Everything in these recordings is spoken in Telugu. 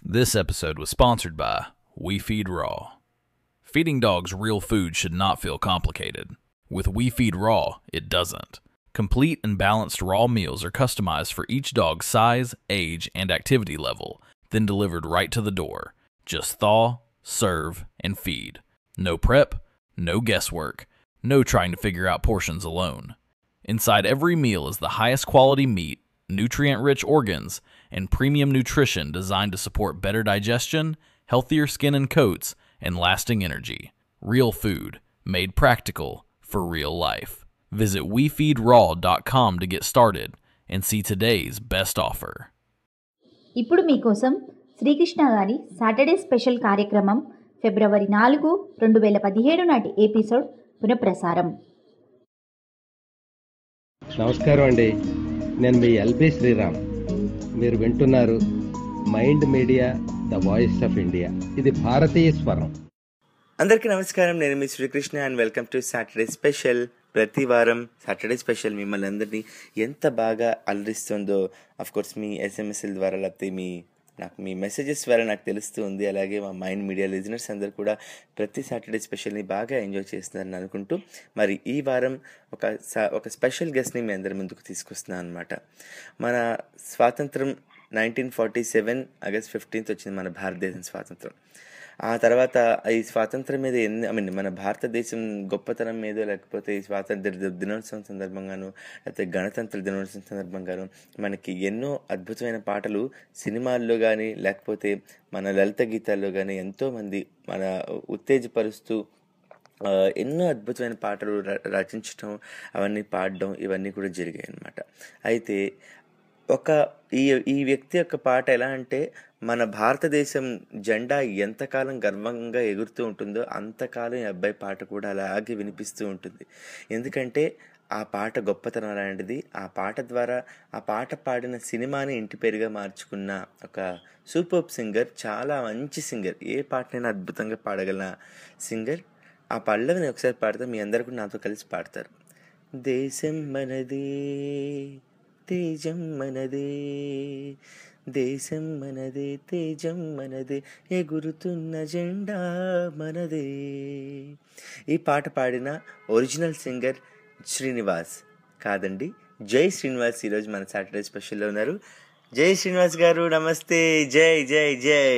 This episode was sponsored by We Feed Raw. Feeding dogs real food should not feel complicated. With We Feed Raw, it doesn't. Complete and balanced raw meals are customized for each dog's size, age, and activity level, then delivered right to the door. Just thaw, serve, and feed. No prep, no guesswork, no trying to figure out portions alone. Inside every meal is the highest quality meat, nutrient rich organs, and premium nutrition designed to support better digestion, healthier skin and coats, and lasting energy. Real food, made practical for real life. Visit WeFeedRaw.com to get started and see today's best offer. ఇప్పుడు మీకోసం శ్రీకృష్ణ గారి సాటర్డే స్పెషల్ కార్యక్రమం ఫిబ్రవరి నాలుగు రెండు వేల పదిహేడు నాటి ఎపిసోడ్ పునఃప్రసారం నమస్కారం అండి నేను మీ ఎల్బి శ్రీరామ్ మీరు వింటున్నారు mind media the voice of India ఇది భారతీయ స్వరం అందరికీ నమస్కారం నేను మీ Srikrishna and welcome to Saturday special ప్రతి వారం సాటర్డే స్పెషల్ మిమ్మల్ని అందరినీ ఎంత బాగా అలరిస్తుందో అఫ్ కోర్స్ మీ ఎస్ఎంఎస్ఎల్ ద్వారా లేకపోతే మీ నాకు మీ మెసేజెస్ ద్వారా నాకు తెలుస్తూ ఉంది అలాగే మా మైండ్ మీడియా లిజనర్స్ అందరు కూడా ప్రతి సాటర్డే స్పెషల్ని బాగా ఎంజాయ్ చేస్తున్నారని అనుకుంటూ మరి ఈ వారం ఒక స- ఒక స్పెషల్ గెస్ట్ని మీ అందరి ముందుకు తీసుకొస్తున్నాను అనమాట మన స్వాతంత్రం nineteen forty seven August fifteenth వచ్చింది మన భారతదేశం స్వాతంత్రం ఆ తర్వాత ఈ స్వాతంత్రం మీద ఎన్ని ఐ మీన్ మన భారతదేశం గొప్పతనం మీద లేకపోతే ఈ స్వాతంత్ర ది- దినోత్సవం సందర్భంగాను లేకపోతే గణతంత్ర దినోత్సవం సందర్భంగాను మనకి ఎన్నో అద్భుతమైన పాటలు సినిమాల్లో కానీ లేకపోతే మన లలిత గీతాల్లో కానీ ఎంతోమంది మన ఉత్తేజపరుస్తూ ఆ, ఎన్నో అద్భుతమైన పాటలు ర- రచించడం అవన్నీ పాడడం ఇవన్నీ కూడా జరిగాయి అన్నమాట అయితే ఒక ఈ ఈ వ్యక్తి యొక్క పాట ఎలా అంటే మన భారతదేశం జెండా ఎంతకాలం గర్వంగా ఎగురుతూ ఉంటుందో అంతకాలం ఈ అబ్బాయి పాట కూడా అలాగే వినిపిస్తూ ఉంటుంది ఎందుకంటే ఆ పాట గొప్పతనం అలాంటిది ఆ పాట ద్వారా ఆ పాట పాడిన సినిమాని ఇంటి పేరుగా మార్చుకున్న ఒక సూపర్ సింగర్ చాలా మంచి సింగర్ ఏ పాటనైనా అద్భుతంగా పాడగల సింగర్ ఆ పల్లవిని ఒకసారి పాడితే మీ అందరు కూడా నాతో కలిసి పాడతారు దేశం మనదే తేజం మనదే దేశం మనదే తేజం మనదే ఎగురుతున్న జెండా మనదే ఈ పాట పాడిన ఒరిజినల్ సింగర్ శ్రీనివాస్ కాదండి జై శ్రీనివాస్ ఈరోజు మన సాటర్డే స్పెషల్లో ఉన్నారు జై శ్రీనివాస్ గారు నమస్తే జై జై జై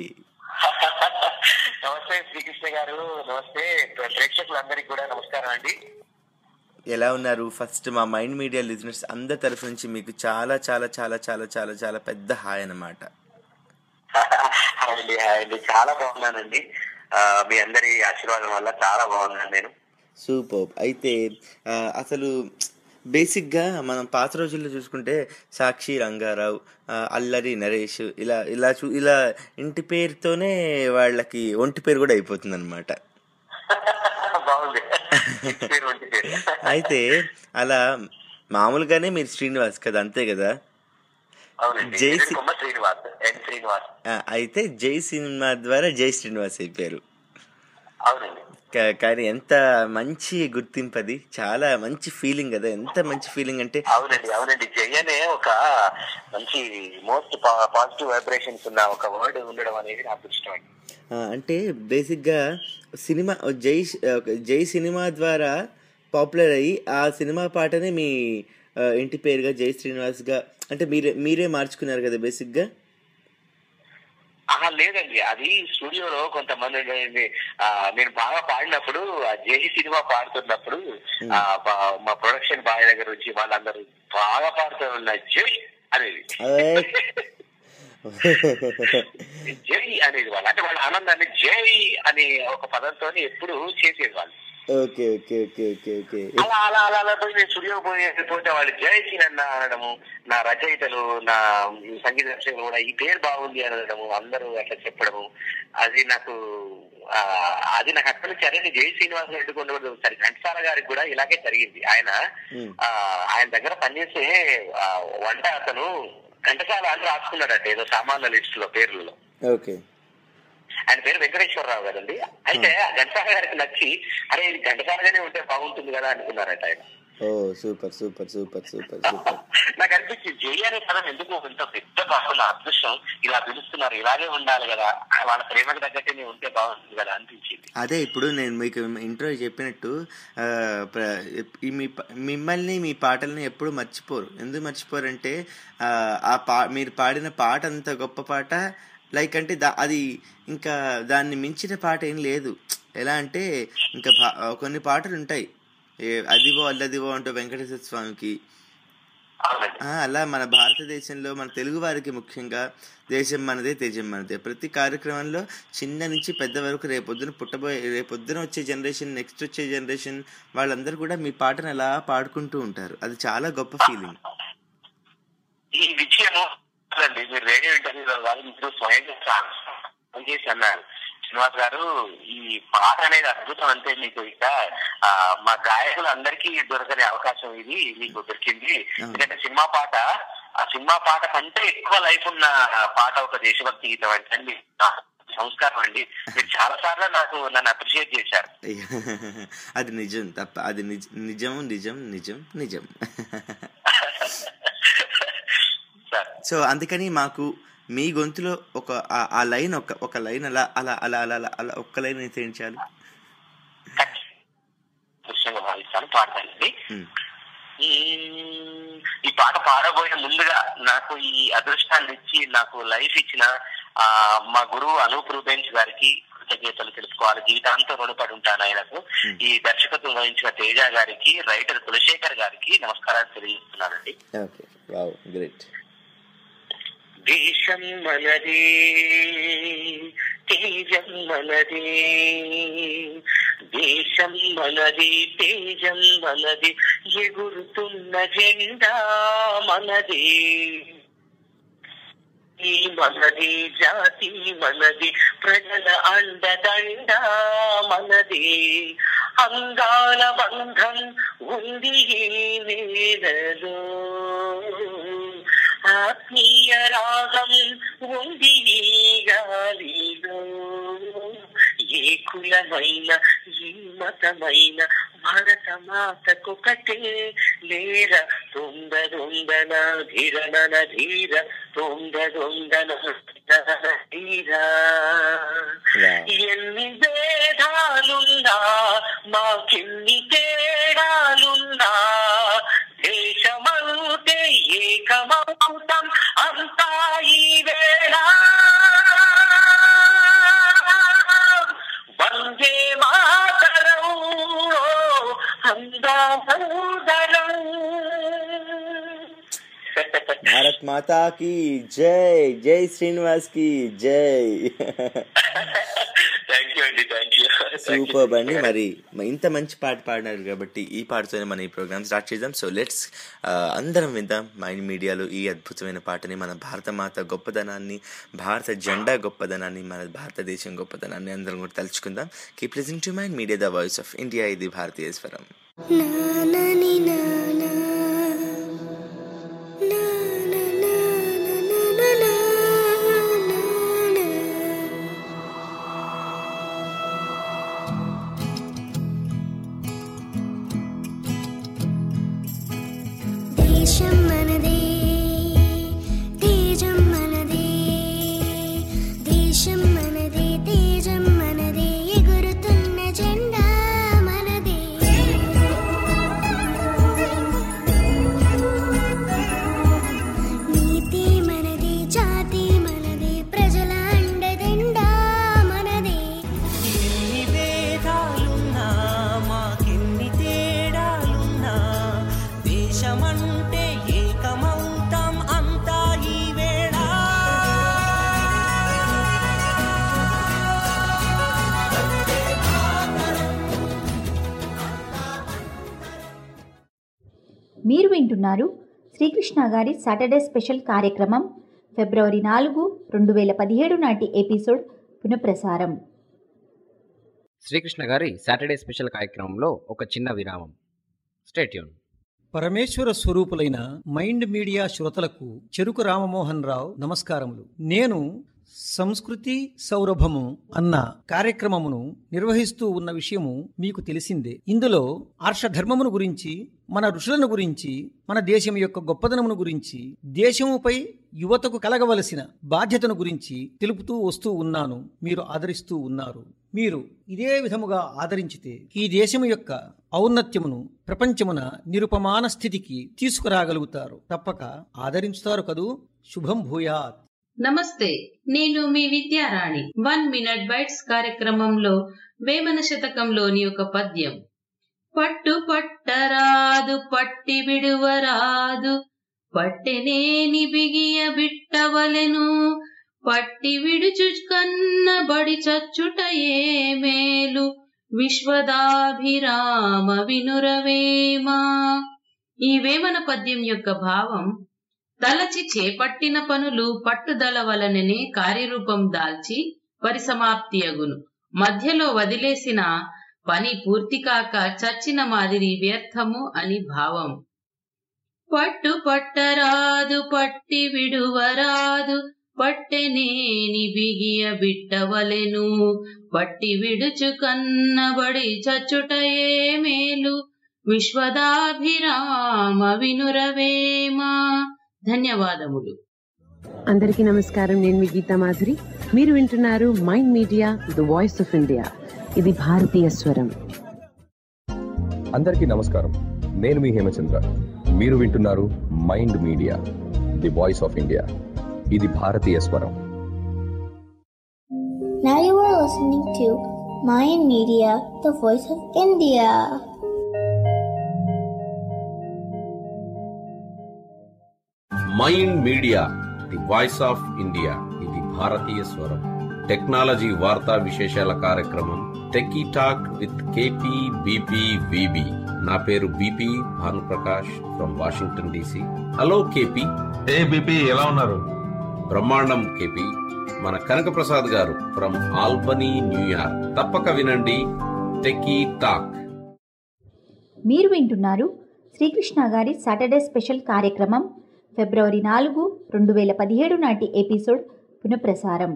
నమస్తే శ్రీకృష్ణ గారు నమస్తే ప్రేక్షకులందరికీ కూడా నమస్కారం అండి ఎలా ఉన్నారు ఫస్ట్ మా మైండ్ మీడియా లిజనర్స్ అందరి తరఫు నుంచి మీకు చాలా చాలా చాలా చాలా చాలా చాలా పెద్ద హాయ్ అన్నమాట హాయ్ అండి హాయ్ అండి చాలా బాగున్నానండి ఆ, మీ అందరి ఆశీర్వాదం వల్ల చాలా బాగున్నాను నేను సూపర్ అయితే ఆ, అసలు బేసిక్గా మనం పాత రోజుల్లో చూసుకుంటే సాక్షి రంగారావు ఆ, అల్లరి నరేష్ ఇలా ఇలా చూ ఇలా ఇంటి పేరుతోనే వాళ్ళకి ఒంటి పేరు కూడా అయిపోతుంది అనమాట బాగుంది పేరు ఉంటే పేరు. అయితే అలా మామూలుగానే మీరు శ్రీనివాస్ కదా అంతే కదా అవునండి జై ఎన్ శ్రీ- కొమ్మ శ్రీనివాస్ ఎన్ శ్రీనివాస్ ఆ, అయితే జై సినిమా ద్వారా జై శ్రీనివాస్ అయిపోయారు అవునండి కా- కానీ ఎంత మంచి గుర్తింపు అది చాలా మంచి ఫీలింగ్ కదా ఎంత మంచి ఫీలింగ్ అంటే అవునండి అవునండి జై అనే ఒక మంచి మోస్ట్ పాజిటివ్ వైబ్రేషన్స్ ఉన్న ఒక వర్డ్ ఉండడం అనేది నాకు ఇష్టం అండి ఆ, అంటే బేసిక్గా సినిమా జై ఒక జై సినిమా ద్వారా పాపులర్ అయ్యి ఆ సినిమా పాటనే మీ ఆ, ఇంటి పేరుగా జై శ్రీనివాస్గా అంటే మీరే మీరే మార్చుకున్నారు కదా బేసిక్గా ఆహా లేదండి అది స్టూడియోలో కొంతమంది ఏంటంటే, ఆ, నేను బాగా పాడినప్పుడు ఆ జేసి సినిమా పాడుతున్నప్పుడు ఆ, బా- మా ప్రొడక్షన్ బాయ్ దగ్గర నుంచి వాళ్ళందరూ బాగా పాడుతూ ఉన్న జై అనేది అదే. జై అనేది వాళ్ళు అంటే వాళ్ళ ఆనందాన్ని జై అనే ఒక పదంతో ఎప్పుడు చేసేది వాళ్ళు okay okay okay okay okay అలా అలా అలా అలా పోయి నేను స్టూడియో పోయి పోతే వాళ్ళు జై శ్రీనన్న అనడము నా రచయితలు నా సంగీత దర్శకులు కూడా ఈ పేరు బాగుంది అనడము అందరూ అట్లా చెప్పడము అది నాకు ఆ, అది నాకు అక్కడి నుంచి అరే నేను జై శ్రీనివాస్ ఎన్నుకున్నప్పుడు సరే ఘంటసాల గారికి కూడా ఇలాగే జరిగింది ఆయన ఉమ్. ఆ, ఆయన దగ్గర పనిచేసే ఆ, వంట అతను ఘంటసాల అని రాసుకున్నాడట ఏదో సామాన్ల లిస్ట్ లో పేర్లలో ఓకే ఆయన పేరు వెంకటేశ్వరరావు గారండి అయితే ఆ ఘంటసాల గారికి నచ్చి అరే ఇది ఘంటసాలగానే ఉంటే బాగుంటుంది కదా అనుకున్నారట ఆయన oh super super super super super నాకు అనిపించింది జై అనే పదం ఎందుకు ఇంత పెద్ద బాగున్న అదృష్టం ఇలా పిలుస్తున్నారు ఇలాగే ఉండాలి కదా వాళ్ళ ప్రేమకు తగ్గట్టే ఉంటే బాగుంటుంది కదా అనిపించింది అదే ఇప్పుడు నేను మీకు ఇంట్రో చెప్పినట్టు ఆ, ప్ర- ఈ మీ ప- మిమ్మల్ని మీ పాటల్ని ఎప్పుడు మర్చిపోరు ఎందుకు మర్చిపోరంటే ఆ, ఆ పా మీరు పాడిన పాట అంత గొప్ప పాట లైక్ అంటే దా అది ఇంకా దాన్ని మించిన పాట ఏం లేదు ఎలా అంటే ఇంకా భా- కొన్ని పాటలు ఉంటాయి ఏ అదివో అల్లదివో అంటూ వెంకటేశ్వర స్వామికి అవునండి ఆ, అలా మన భారతదేశంలో మన తెలుగు వారికి ముఖ్యంగా దేశం మనదే తేజం మనదే ప్రతి కార్యక్రమంలో చిన్న నుంచి పెద్ద వరకు రేపొద్దున పుట్టబోయే రేపొద్దున వచ్చే జనరేషన్ నెక్స్ట్ వచ్చే జనరేషన్ వాళ్ళందరూ కూడా మీ పాటను అలా పాడుకుంటూ ఉంటారు అది చాలా గొప్ప ఫీలింగ్ ఈ విషయము అండి మీరు రేడియో ఇంటర్వ్యూలో కాదు మీరు స్వయంగా ఫోన్ చేసి అన్నారు శ్రీనివాస్ గారు ఈ పాట అనేది అద్భుతం అంటే మీకు ఇక ఆ, మా గాయకులు అందరికీ దొరకని అవకాశం ఇది మీకు దొరికింది ఎందుకంటే సినిమా పాట ఆ సినిమా పాట కంటే ఎక్కువ లైఫ్ ఉన్న పాట ఒక దేశభక్తి గీతం అంటే అండి సంస్కారం అండి మీరు చాలా సార్లు నాకు నన్ను అప్రిషియేట్ చేశారు అది నిజం తప్ప అది నిజ నిజం నిజం నిజం నిజం సార్ సో అందుకని మాకు మీ గొంతులో ఒక ఆ- ఆ లైన్ ఒక ఒక లైన్ అలా అలా అలా అలా అలా అలా ఒక్క లైన్ అయితే ఏం చేయాలి దృశ్యంగా భావిస్తాను పాడతానండి ఉమ్. ఈ- ఈ పాట పాడబోయే ముందుగా నాకు ఈ అదృష్టాన్ని ఇచ్చి నాకు లైఫ్ ఇచ్చిన ఆ మా గురువు అనూప్ రూబెన్స్ గారికి కృతజ్ఞతలు తెలుసుకోవాలి జీవితాంతం రుణపడి ఉంటాను ఆయనకు ఈ దర్శకత్వం వహించిన తేజ గారికి రైటర్ కులశేఖర్ గారికి నమస్కారాలు తెలియజేస్తున్నానండి ఓకే వావ్ గ్రేట్ దేశం మనదే తేజం మనదే దేశం మనదే తేజం మనదే ఎగురుతున్న జెండా మనదే ఈ మనది జాతి మనది ప్రజల అండదండ మనది అంగాల బంధం ఉంది ఈ నేలలో ఆత్మీయ రాగం ఉంది ఈ గాలిలో ఏ కులమైన ఏ మతమైన భరత మాతకొకటే లేర తొందరొందన ధీరనన ధీర తొందరొందన ధీరా Wow. ఎన్ని భేదాలున్నా మాకెన్ని తేడాలున్నా దేశమంతే ఏకమౌతం అంతా ఈ వేళ వందే మాతరం అందాదరం భారత్ మాతా కి జై జై శ్రీనివాస్ కి జై థ్యాంక్ యూ అండి థ్యాంక్ యూ సూపర్ అండి మరి మ- ఇంత మంచి పాట పాడినారు కాబట్టి ఈ పాటతోనే మన ఈ ప్రోగ్రామ్ స్టార్ట్ చేద్దాం సో లెట్స్ అందరం విందాం మైండ్ మీడియాలో ఈ అద్భుతమైన పాటని మన భారత మాత గొప్పదనాన్ని భారత జెండా గొప్పదనాన్ని మన భారతదేశం గొప్పదనాన్ని అందరం కూడా తలుచుకుందాం keep listening to mind media the voice of India ఇది భారతీయ స్వరం నానని నానా నానా నానా నానా దేశం మనదే తేజం మనదే దేశం మనదే తేజం మనదే ఎగురుతున్న జెండా మనదే నీతి మనదే జాతి మనదే ప్రజల అండదండా మనదే ఎన్ని భేదాలున్నా మాకెన్ని తేడాలున్నా దేశమంటే ఏకమౌతాం అంతా ఈ వేళ మీరు వింటున్నారు శ్రీకృష్ణ గారి సాటర్డే స్పెషల్ కార్యక్రమం ఫిబ్రవరి నాలుగు రెండు వేల పదిహేడు నాటి ఎపిసోడ్ పునఃప్రసారం శ్రీకృష్ణ గారి సాటర్డే స్పెషల్ కార్యక్రమంలో ఒక చిన్న విరామం స్టేట్యూన్ పరమేశ్వర స్వరూపులైన మైండ్ మీడియా శ్రోతలకు చెరుకు రామమోహన్ రావు నమస్కారములు నేను సంస్కృతి సౌరభము అన్న కార్యక్రమమును నిర్వహిస్తూ ఉన్న విషయము మీకు తెలిసిందే ఇందులో ఆర్షధర్మమును గురించి మన ఋషులను గురించి మన దేశం యొక్క గొప్పదనమును గురించి దేశముపై యువతకు కలగవలసిన బాధ్యతను గురించి తెలుపుతూ వస్తూ ఉన్నాను మీరు ఆదరిస్తూ ఉన్నారు మీరు ఇదే విధముగా ఆదరించితే ఈ దేశము యొక్క ఔన్నత్యమును ప్రపంచమున నిరుపమాన స్థితికి తీసుకురాగలుగుతారు తప్పక ఆదరించుతారు కదూ శుభం భూయాత్ నమస్తే నేను మీ విద్యారాణి వన్ మినిట్ బైట్స్ కార్యక్రమంలో వేమన శతకంలోని ఒక పద్యం పట్టు పట్టరాదు పట్టి విడువరాదు పట్టెనేని బిగియ బిట్టవలెను పట్టి విడుచు కన్న బడి చచ్చుటయే మేలు విశ్వదాభిరామ వినురవేమా ఈ వేమన పద్యం యొక్క భావం తలచి చేపట్టిన పనులు పట్టుదల వలననే కార్యరూపం దాల్చి పరిసమాప్తి అగును మధ్యలో వదిలేసిన పని పూర్తి కాక చచ్చిన మాదిరి వ్యర్థము అని భావం పట్టు పట్టరాదు పట్టి విడువరాదు పట్టెనేని బిగియ బిట్టవలెను పట్టి విడుచు కన్నబడి చచ్చుటయే మేలు విశ్వదాభిరామ వినురవేమా ధన్యవాదములు అందరికీ నమస్కారం నేను మీ గీతా మాధురి మీరు వింటున్నారు mind media the voice of India ఇది భారతీయ స్వరం అందరికీ నమస్కారం నేను మీ హేమచంద్ర మీరు వింటున్నారు mind Media the voice of India ఇది భారతీయ స్వరం Now you are listening to Mayan Media, the voice of India. Mind Media the voice of India ఇది భారతీయ స్వరం టెక్నాలజీ వార్తా విశేషాల కార్యక్రమం techie talk with KP BP VB నా పేరు BP Bhanuprakash from Washington DC hello KP hey BP ఎలా ఉన్నారు బ్రహ్మాండం కేపీ మన కనక ప్రసాద్ గారు ఫ్రమ్ ఆల్బనీ న్యూయార్క్ తప్పక వినండి టెక్కీ టాక్ మీరు వింటున్నారు శ్రీకృష్ణ గారి సాటర్డే స్పెషల్ కార్యక్రమం ఫిబ్రవరి నాలుగు రెండు వేల పదిహేడు నాటి ఎపిసోడ్ పునఃప్రసారం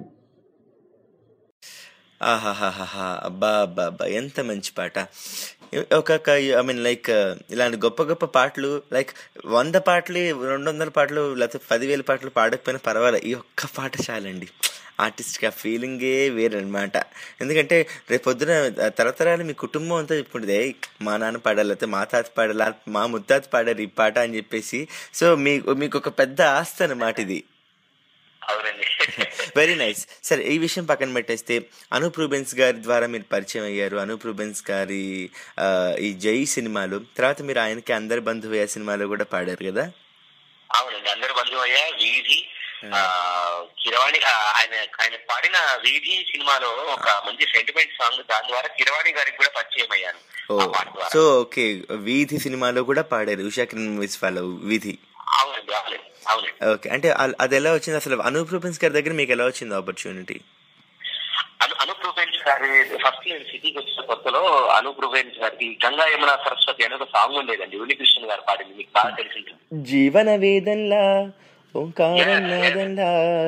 ఆహాహాహా అబ్బా అబ్బా అబ్బా ఎంత మంచి పాట ఒక ఐ మీన్ లైక్ ఇలాంటి గొప్ప గొప్ప పాటలు లైక్ వంద పాటలు రెండు వందల పాటలు లేకపోతే పదివేల పాటలు పాడకపోయినా పర్వాలేదు ఈ ఒక్క పాట చాలండి ఆర్టిస్ట్కి ఆ ఫీలింగే వేరనమాట ఎందుకంటే రేపు పొద్దున తరతరాలు మీ కుటుంబం అంతా చెప్పుకుంటుంది "ఏయ్, మా నాన్న పాడాలి లేకపోతే మా తాత పాడాలి మా ముత్తాత పాడారు ఈ పాట అని చెప్పేసి సో మీ మీకు ఒక పెద్ద ఆస్తి అన్నమాట ఇది అవునండి వెరీ నైస్ సరే ఈ విషయం పక్కన పెట్టేస్తే అనూప్ రూబెన్స్ గారి ద్వారా మీరు పరిచయం అయ్యారు అనూప్ రూబెన్స్ గారి ఆ, ఈ జై సినిమాలు తర్వాత మీరు ఆయనకి అందరి బంధువయ్య సినిమాలో కూడా పాడారు కదా అవునండి అందరు బంధువయ్య వీధి ఆ, కిరవాణి ఆ, ఆయన ఆయన పాడిన వీధి సినిమాలో ఒక మంచి సెంటిమెంట్ సాంగ్ దాని ద్వారా కిరవాణి గారికి కూడా పరిచయం అయ్యాను ఓ ఆ పాట ద్వారా సో ఓకే వీధి సినిమాలో కూడా పాడారు ఉషా కిరణ్ విశ్వాలో వీధి అవునండి అవునండి అవునండి ఓకే అంటే అ- అది ఎలా వచ్చింది అసలు అనూప్ రూబెన్స్ గారి దగ్గర మీకు ఎలా వచ్చింది ఆపర్చునిటీ అను అనూప్ రూబెన్స్ గారి ఫస్ట్ నేను సిటీకి వచ్చిన కొత్తలో అనూప్ రూబెన్స్ గారికి గంగా యమున సరస్వతి అనే ఒక సాంగ్ ఉండేదండి ఉనికృష్ణ గారు పాడింది మీకు బాగా తెలిసి ఉంటుంది. జీవన వేదంలా ఓంకారం నాదంలా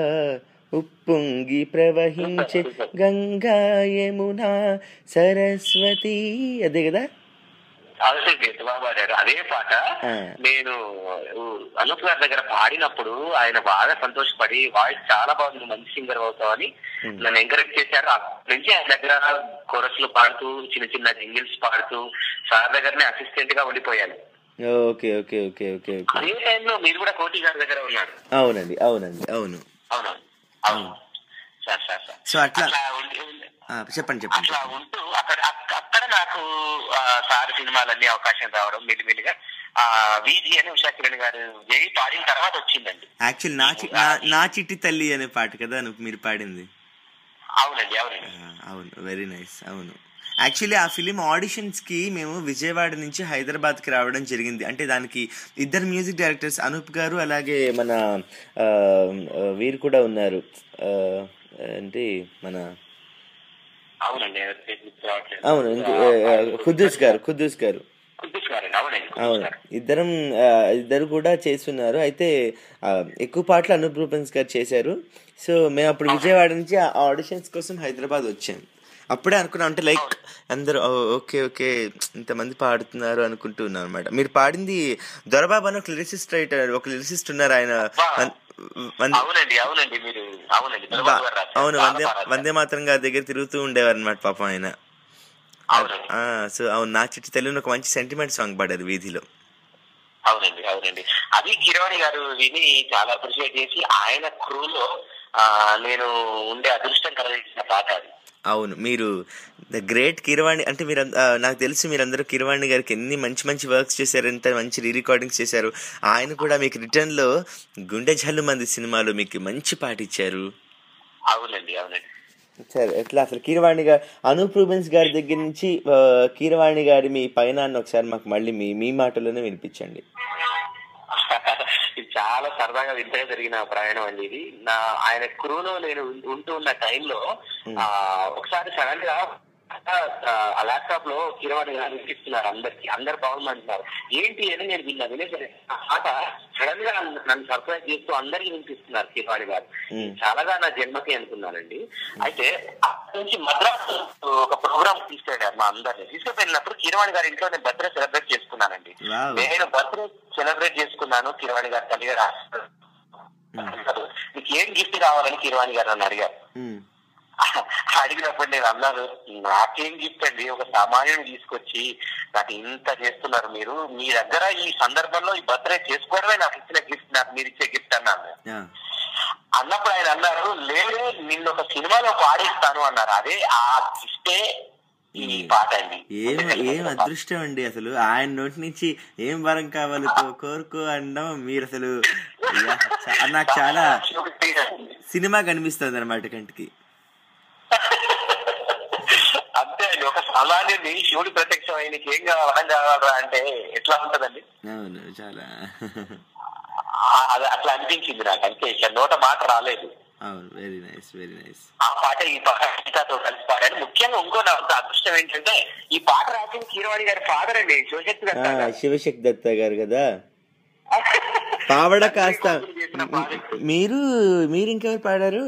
ఉప్పొంగి ప్రవహించే గంగా యమున సరస్వతి అదే కదా అవునండి ఎంత బాగా పాడారు అదే పాట ఆ. నేను ఊ, అనూప్ గారి దగ్గర పాడినప్పుడు ఆయన బాగా సంతోషపడి వాయిస్ చాలా బాగుంది మంచి సింగర్ అవుతావని నన్ను ఎంకరేజ్ చేశారు అప్పటి నుంచి ఆయన దగ్గర కోరస్లు పాడుతూ చిన్న చిన్న జింగిల్స్ పాడుతూ సార్ దగ్గరనే అసిస్టెంట్ గా ఉండిపోయాను okay okay okay okay okay అదే టైంలో మీరు కూడా కోటి గారి దగ్గర ఉన్నారు అవునండి అవునండి అవును అవునా అవును సార్ సార్ సార్ సో అట్లా అట్లా ఉండి- ఉండి- ఆ, చెప్పండి చెప్పండి అట్లా ఉంటూ అక్కడ అక్- అక్కడ నాకు ఆ, సార్ సినిమాలన్నీ అవకాశం రావడం మెల్లిమెల్లిగా ఆ వీధి అని ఉషా కిరణ్ గారు జై పాడిన తర్వాత వచ్చిందండి యాక్చువల్ నా చి- నా- నా చిట్టి తల్లి అనే పాట కదా నువ్వు మీరు పాడింది అవునండి అవునండి ఆ, అవును వెరీ నైస్ అవును యాక్చువల్లీ ఆ ఫిలిం ఆడిషన్స్ కి మేము విజయవాడ నుంచి హైదరాబాద్ కి రావడం జరిగింది అంటే దానికి ఇద్దరు మ్యూజిక్ డైరెక్టర్స్ అనూప్ గారు అలాగే మన ఆ, ఆ, వీరు కూడా ఉన్నారు ఆ, అంటే మన అవునండి ఎవరి పేరు గుర్తు రావట్లేదు. అవును ఇంకో- ఆ, ఆ, ఖుద్దూస్ గారు ఖుద్దూస్ గారు కుద్దూస్ గారండి అవునండి అవును ఇద్దరం ఆ, ఇద్దరు కూడా చేస్తున్నారు అయితే ఆ, ఎక్కువ పాటలు అనూప్ రూపెన్స్ గారు చేశారు సో మేము అప్పుడు విజయవాడ నుంచి ఆ ఆడిషన్స్ కోసం హైదరాబాద్ వచ్చాం అప్పుడే అనుకున్నాం అంటే లైక్ అందరూ "ఓ, ఓకే ఓకే ఇంతమంది పాడుతున్నారు అనుకుంటున్నాం అనమాట మీరు పాడింది దొరబాబు అని ఒక లిరిసిస్ట్ రైటర్ ఒక లిరిసిస్ట్ ఉన్నారు ఆయన వన్- వన్- అవునండి అవునండి మీరు అవునండి బా- దొరబాబు గారు రాశారు. అవును చాలా వందే బాగా రాశారు. వందే మాత్రం గారి దగ్గర తిరుగుతూ ఉండేవారు అనమాట పాపం ఆయన ఆ, సో అవును నా చిట్టి తెలుగుని ఒక మంచి సెంటిమెంట్ సాంగ్ పాడారు వీధిలో అవునండి అవునండి అది కిరవాణి గారు విని చాలా అప్రిషియేట్ చేసి ఆయన క్రూలో నేను ఉండే అదృష్టం కలిగించిన పాట అది అవును మీరు ద గ్రేట్ కిరవాణి అంటే మీరు అంద- ఆ, నాకు తెలుసు మీరందరూ కిరవాణి గారికి ఎన్ని మంచి మంచి వర్క్స్ చేశారు ఎంత మంచి రీ రికార్డింగ్స్ చేశారు ఆయన కూడా మీకు రిటర్న్ లో గుండె జల్లు మంది సినిమాలో మీకు మంచి పాట ఇచ్చారు అవునండి అవునండి సరే ఎట్లా అసలు కీరవాణి గారు అనూప్ రూబెన్స్ గారి దగ్గర నుంచి ఆ, కీరవాణి గారి మీ పైన ఒకసారి మాకు మళ్ళీ మీ మీ మాటలోనే వినిపించండి ఇది చాలా సరదాగా వింతగా జరిగిన ప్రయాణం అండి ఇది నా ఆయన క్రూలో నేను ఉం- ఉంటూ ఉన్న టైంలో ఆ, ఒకసారి సడన్ గా ఆ ల్యాప్టాప్ లో కిరవాణి గారు వినిపిస్తున్నారు అందరికి అందరు బాగుందంటున్నారు ఏంటి అని నేను విన్నా వినేసరి ఆ పాట సడన్ గా నన్ను- నన్ను సర్ప్రైజ్ చేస్తూ అందరికి వినిపిస్తున్నారు కిరవాణి గారు చాలాగా నా జన్మకి అనుకున్నానండి అయితే అక్కడి నుంచి మద్రాసు ఒక ప్రోగ్రామ్ తీసుకెళ్ళారు మా అందరిని తీసుకెళ్ళినప్పుడు కిరవాణి గారి ఇంట్లో నేను బర్త్డే సెలబ్రేట్ చేసుకున్నానండి Wow. నేను బర్త్డే సెలబ్రేట్ చేసుకున్నాను కిరవాణి గారి తల్లి గారు నీకు ఏం గిఫ్ట్ కావాలని కిరవాణి గారు నన్ను అడిగారు అడిగినప్పుడు నేను అన్నాను నాకేం గిఫ్ట్ అండి ఒక సామాన్యుని తీసుకొచ్చి నాకు ఇంత చేస్తున్నారు మీరు మీ దగ్గర ఈ సందర్భంలో ఈ బర్త్డే చేసుకోవడమే నాకు ఇచ్చిన గిఫ్ట్ నాకు మీరు ఇచ్చే గిఫ్ట్ అన్నాను అన్నప్పుడు ఆయన అన్నారు లేదు నిన్ను ఒక సినిమాలో పాడిస్తాను అన్నారు అదే ఆ గిఫ్టే ఈ పాట అండి ఏం ఏం అదృష్టం అండి అసలు ఆయన నోటి నుంచి ఏం వరం కావాలి కో- కోరుకో అనడం మీరు అసలు యా, చా- నాకు చాలా సినిమా కనిపిస్తుంది అనమాట కంటికి అంతే అండి ఒక సామాన్యుని శివుడి ప్రత్యక్షం ఆయనకి ఏం కావాలి వరం కావాలరా అంటే ఎట్లా ఉంటదండి అవును చాలా ఆ- అది అట్లా అనిపించింది నాకు అంతే ఇట్లా నోట మాట రాలేదు అవును వెరీ నైస్ వెరీ నైస్ ఆ పాట ఈ పాట గీతాతో కలిసి పాడాను ముఖ్యంగా ఇంకో నా అంత అదృష్టం ఏంటంటే ఈ పాట రాసిన కీరవాణి గారి ఫాదర్ అండి శివశక్తి దత్తా గారు. శివశక్తి దత్త గారు కదా పావడ కాస్త మీరు మీరు ఇంకెవరు పాడారు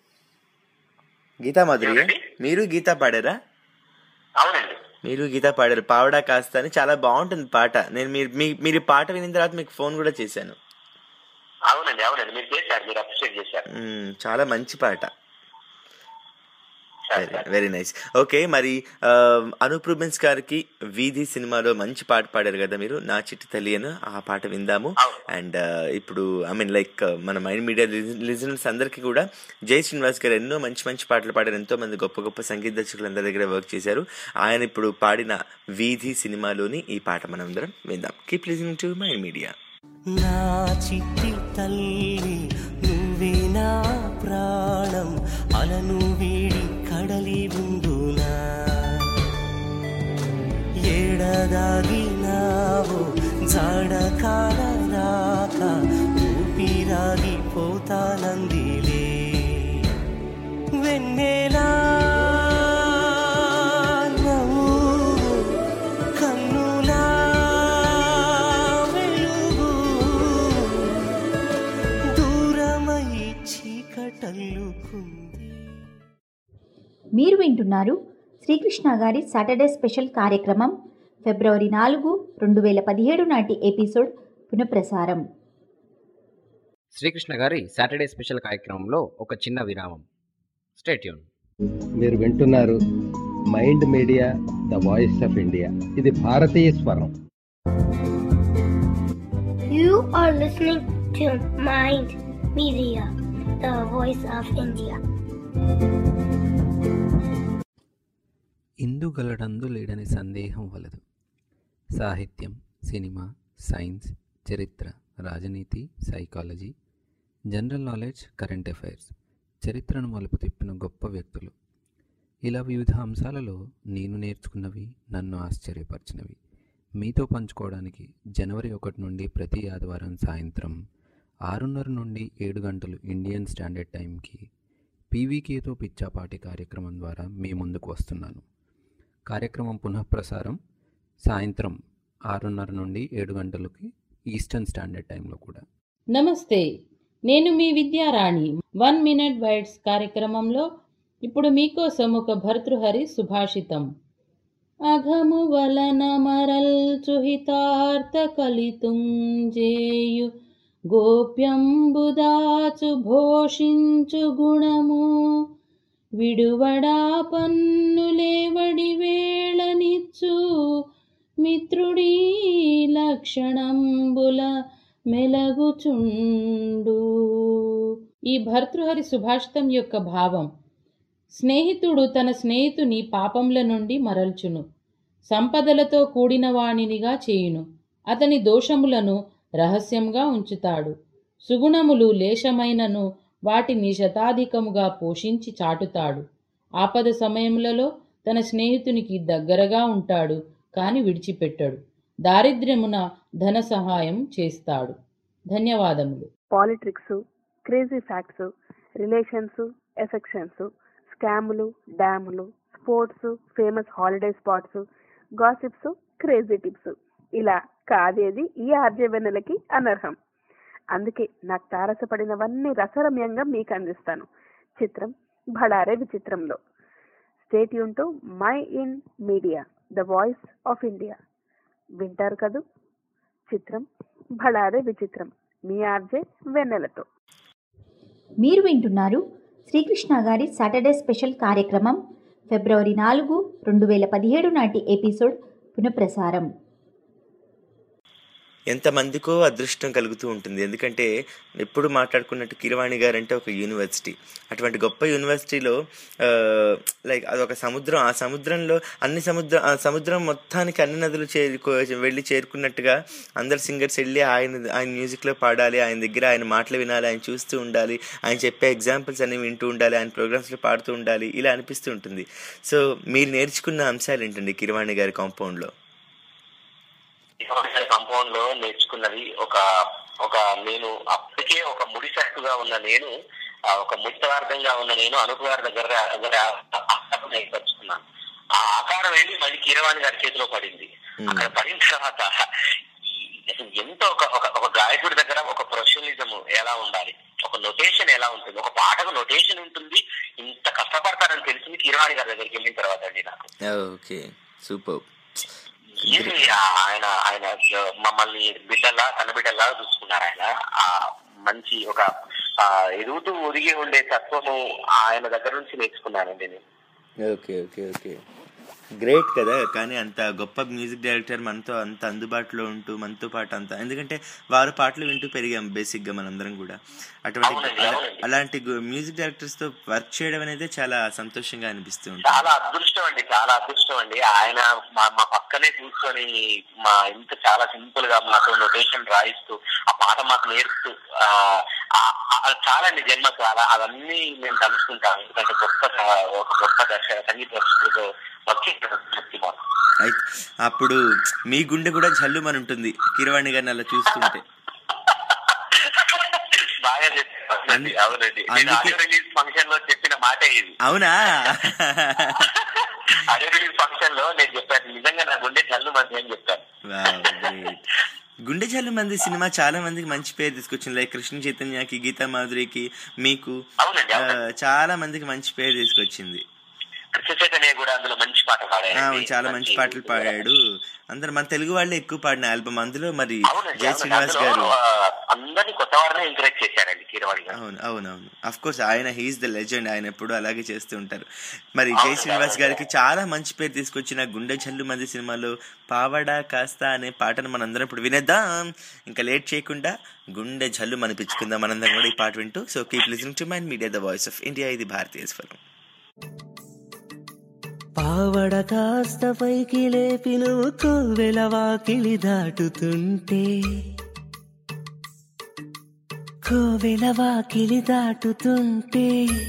గీతా మాధురి మీరు గీతా పాడారా అవునండి మీరు గీతా పాడారు పావడా కాస్త అని చాలా బాగుంటుంది పాట నేను మీరు మీ- మీరు ఈ పాట వినిన తర్వాత మీకు ఫోన్ కూడా చేశాను అవునండి అవునండి మీరు చేశారు మీరు అప్రిషియేట్ చేశారు మ్మ్, చాలా మంచి పాట వెరీ నైస్ ఓకే మరి ఆ, అనూప్ రూబెన్స్ గారికి వీధి సినిమాలో మంచి పాట పాడారు కదా మీరు నా చిట్టి తల్లి అని ఆ పాట విందాము అండ్ ఇప్పుడు ఐ మీన్ లైక్ మన మైండ్ మీడియా లిజనర్స్ అందరికీ కూడా జై శ్రీనివాస్ గారు ఎన్నో మంచి మంచి పాటలు పాడారు ఎంతో మంది గొప్ప గొప్ప సంగీత దర్శకులు అందరి దగ్గర వర్క్ చేశారు ఆయన ఇప్పుడు పాడిన వీధి సినిమాలోని ఈ పాట మనం అందరం విందాం keep listening to mind Media నా చిట్టి తల్లి నువ్వే నా ప్రాణం అలను వీడి కడలి ఉండునా ఏడదాగినావో జాడ కాలరాక ఊపిరాగి పోతానందిలే వెన్నెలా నవ్వు కన్నులా వెలుగు దూరమై చీకటల్లుకుంది మీరు వింటున్నారు శ్రీకృష్ణ గారి సాటర్డే స్పెషల్ కార్యక్రమం ఫిబ్రవరి నాలుగు రెండు వేల పదిహేడు నాటి ఎపిసోడ్ పునఃప్రసారం శ్రీకృష్ణ గారి సాటర్డే స్పెషల్ కార్యక్రమంలో ఒక చిన్న విరామం స్టేట్యూన్ మీరు వింటున్నారు mind media the voice of India ఇది భారతీయ స్వరం You are listening to Mind Media, the voice of India. ఇందుగలడందు లేడని సందేహం వలదు సాహిత్యం సినిమా సైన్స్ చరిత్ర రాజనీతి psychology general knowledge current affairs చరిత్రను మలుపు తిప్పిన గొప్ప వ్యక్తులు ఇలా వివిధ అంశాలలో నేను నేర్చుకున్నవి నన్ను ఆశ్చర్యపరిచినవి మీతో పంచుకోవడానికి జనవరి ఒకటి నుండి ప్రతి ఆదివారం సాయంత్రం ఆరున్నర నుండి ఏడు గంటలు ఇండియన్ స్టాండర్డ్ టైంకి పీవీకేతో పిచ్చాపాటి కార్యక్రమం ద్వారా మీ ముందుకు వస్తున్నాను కార్యక్రమం పునఃప్రసారం సాయంత్రం ఆరున్నర నుండి ఏడు గంటలకి ఈస్టర్న్ స్టాండర్డ్ టైంలో కూడా నమస్తే నేను మీ విద్యారాణి వన్ మినిట్ వైడ్స్ కార్యక్రమంలో ఇప్పుడు మీకోసం ఒక భర్తృహరి సుభాషితం అఘము వలన మరల్చుహితార్థ కలితుంజేయు గోప్యంబుదాచు భోషించు గుణము విడువడా పన్నులేవడి వేళనిచ్చు మిత్రుడీ లక్షణంబుల మెలగుచుండు ఈ భర్తృహరి సుభాషితం యొక్క భావం స్నేహితుడు తన స్నేహితుని పాపంల నుండి మరల్చును సంపదలతో కూడిన వాణినిగా చేయును అతని దోషములను రహస్యంగా ఉంచుతాడు సుగుణములు లేశమైనను వాటిని శతాధికముగా పోషించి చాటుతాడు ఆపద సమయములలో తన స్నేహితునికి దగ్గరగా ఉంటాడు కాని విడిచిపెట్టడు దారిద్ర్యమున ధన సహాయం చేస్తాడు ధన్యవాదములు politics crazy facts relations affections స్కాములు డ్యాములు sports famous holiday spots gossips crazy tips ఇలా కాదేది ఈ ఆర్జవెన్నెలకి అనర్హం అందుకే నాకు తారసపడినవన్నీ రసరమ్యంగా మీకు అందిస్తాను చిత్రం భడారే విచిత్రంలో stay tune to my in Media the voice of India వింటారు కదూ చిత్రం భడారే విచిత్రం మీ ఆర్జే వెన్నెలతో మీరు వింటున్నారు శ్రీకృష్ణ గారి సాటర్డే స్పెషల్ కార్యక్రమం ఫిబ్రవరి నాలుగు రెండు వేల పదిహేడు నాటి ఎపిసోడ్ పునఃప్రసారం ఎంతమందికో అదృష్టం కలుగుతూ ఉంటుంది ఎందుకంటే ఎప్పుడు మాట్లాడుకున్నట్టు కిరవాణి గారు అంటే ఒక యూనివర్సిటీ అటువంటి గొప్ప యూనివర్సిటీలో లైక్ అదొక సముద్రం ఆ సముద్రంలో అన్ని సముద్రం ఆ సముద్రం మొత్తానికి అన్ని నదులు చేరుకో వెళ్ళి చేరుకున్నట్టుగా అందరు సింగర్స్ వెళ్ళి ఆయన ఆయన మ్యూజిక్లో పాడాలి ఆయన దగ్గర ఆయన మాటలు వినాలి ఆయన చూస్తూ ఉండాలి ఆయన చెప్పే ఎగ్జాంపుల్స్ అన్ని వింటూ ఉండాలి ఆయన ప్రోగ్రామ్స్లో పాడుతూ ఉండాలి ఇలా అనిపిస్తూ ఉంటుంది సో మీరు నేర్చుకున్న అంశాలు ఏంటండి కిరవాణి గారి కాంపౌండ్లో కాంపౌండ్ లో నేర్చుకున్నది ఒక ఒక నేను అప్పటికే ఒక ముడిసట్టుగా ఉన్న నేను ఆ ఒక ముడిపదార్థంగా ఉన్న నేను అనుపదార్థ దగ్గర దగ్గర ఆకారం ఏర్పరచుకున్నాను ఆ ఆకారం వెళ్ళి మళ్ళీ కీరవాణి గారి చేతిలో పడింది అక్కడ పడిన తర్వాత అసలు ఎంత ఒక ఒక ఒక గాయకుడి దగ్గర ఒక ప్రొఫెషనలిజం ఎలా ఉండాలి ఒక నొటేషన్ ఎలా ఉంటుంది ఒక పాటకు నొటేషన్ ఉంటుంది ఇంత కష్టపడతారని తెలిసింది కీరవాణి గారి దగ్గరికి వెళ్ళిన తర్వాత అండి నాకు ఓకే సూపర్ ఇది ఆయన ఆయన మమ్మల్ని బిడ్డల్లా తన బిడ్డల్లా చూసుకున్నారు ఆయన ఆ మంచి ఒక ఆ ఎదుగుతూ ఒదిగి ఉండే తత్వము ఆయన దగ్గర నుంచి నేర్చుకున్నానండి నేను ఓకే ఓకే ఓకే గ్రేట్ కదా కానీ అంత గొప్ప మ్యూజిక్ డైరెక్టర్ మనతో అంత అందుబాటులో ఉంటూ మనతో పాటు అంత ఎందుకంటే వారు పాటలు వింటూ పెరిగాం బేసిక్గా మనందరం కూడా అటువంటి అలా- అలాంటి మ్యూజిక్ డైరెక్టర్స్తో వర్క్ చేయడం అనేది చాలా సంతోషంగా అనిపిస్తూ ఉంటుంది చాలా అదృష్టం అండి చాలా అదృష్టం అండి ఆయన మా మా పక్కనే కూర్చొని మా ఇంత చాలా సింపుల్ గా మాకు నొటేషన్ రాయిస్తూ ఆ పాట మాకు నేర్పుతూ ఆ, ఆ- ఆ- చాలా అండి జన్మ చాలా అవన్నీ మేము తలుచుకుంటాం ఎందుకంటే గొప్ప స- ఒక గొప్ప దర్శక సంగీత దర్శకుడితో వచ్చి మాకు అయితే అప్పుడు మీ గుండె కూడా జల్లుమని ఉంటుంది కిరవాణి గారిని అలా చూస్తుంటే బాగా చెప్పారండి అవునండి నేను అందుకే- ఆడియో రిలీజ్ ఫంక్షన్ లో చెప్పిన మాటే ఇది అవునా ఆడియో రిలీజ్ ఫంక్షన్ లో నేను చెప్పాను నిజంగా నా గుండె చల్లు మంది అని చెప్పాను Wow, great. గుండె జల్లు మంది సినిమా చాలా మందికి మంచి పేరు తీసుకొచ్చింది లైక్ కృష్ణ చైతన్యకి గీతా మాధురికి మీకు ఆ, చాలా మందికి మంచి పేరు తీసుకొచ్చింది కృష్ణ చైతన్య కూడా అందులో మంచి పాట ఆ, పాడాడు చాలా మంచి పాటలు పాడాడు అందరు మన తెలుగు వాళ్ళే ఎక్కువ పాడిన ఆల్బమ్ అందులో మరి అవునండి, జయ అవునండి. శ్రీనివాస్ అందులో, గారు ఆ, అందరినీ కొత్త వారినే ఎంకరేజ్ చేశారండి కీరవాణి గారు అవును అవునవును అఫ్ కోర్స్ ఆయన హీఈస్ ద లెజెండ్ ఆయన ఎప్పుడు అలాగే చేస్తూ ఉంటారు మరి జై శ్రీనివాస్ గారికి చాలా మంచి పేరు తీసుకొచ్చిన గుండె జల్లు మంది సినిమాలో పావడా కాస్త అనే పాటను మనందరం ఇప్పుడు వినేద్దాం ఇంకా లేట్ చేయకుండా గుండె జల్లు మనిపించుకుందాం మనందరం కూడా ఈ పాట వింటూ so keep listening to mind media the voice of India ఇది భారతీయ స్వరం పావడ కాస్త పైకి లేపి నువ్వు కోవెల వాకిలి దాటుతుంటే కోవెల వాకిలి దాటుతుంటే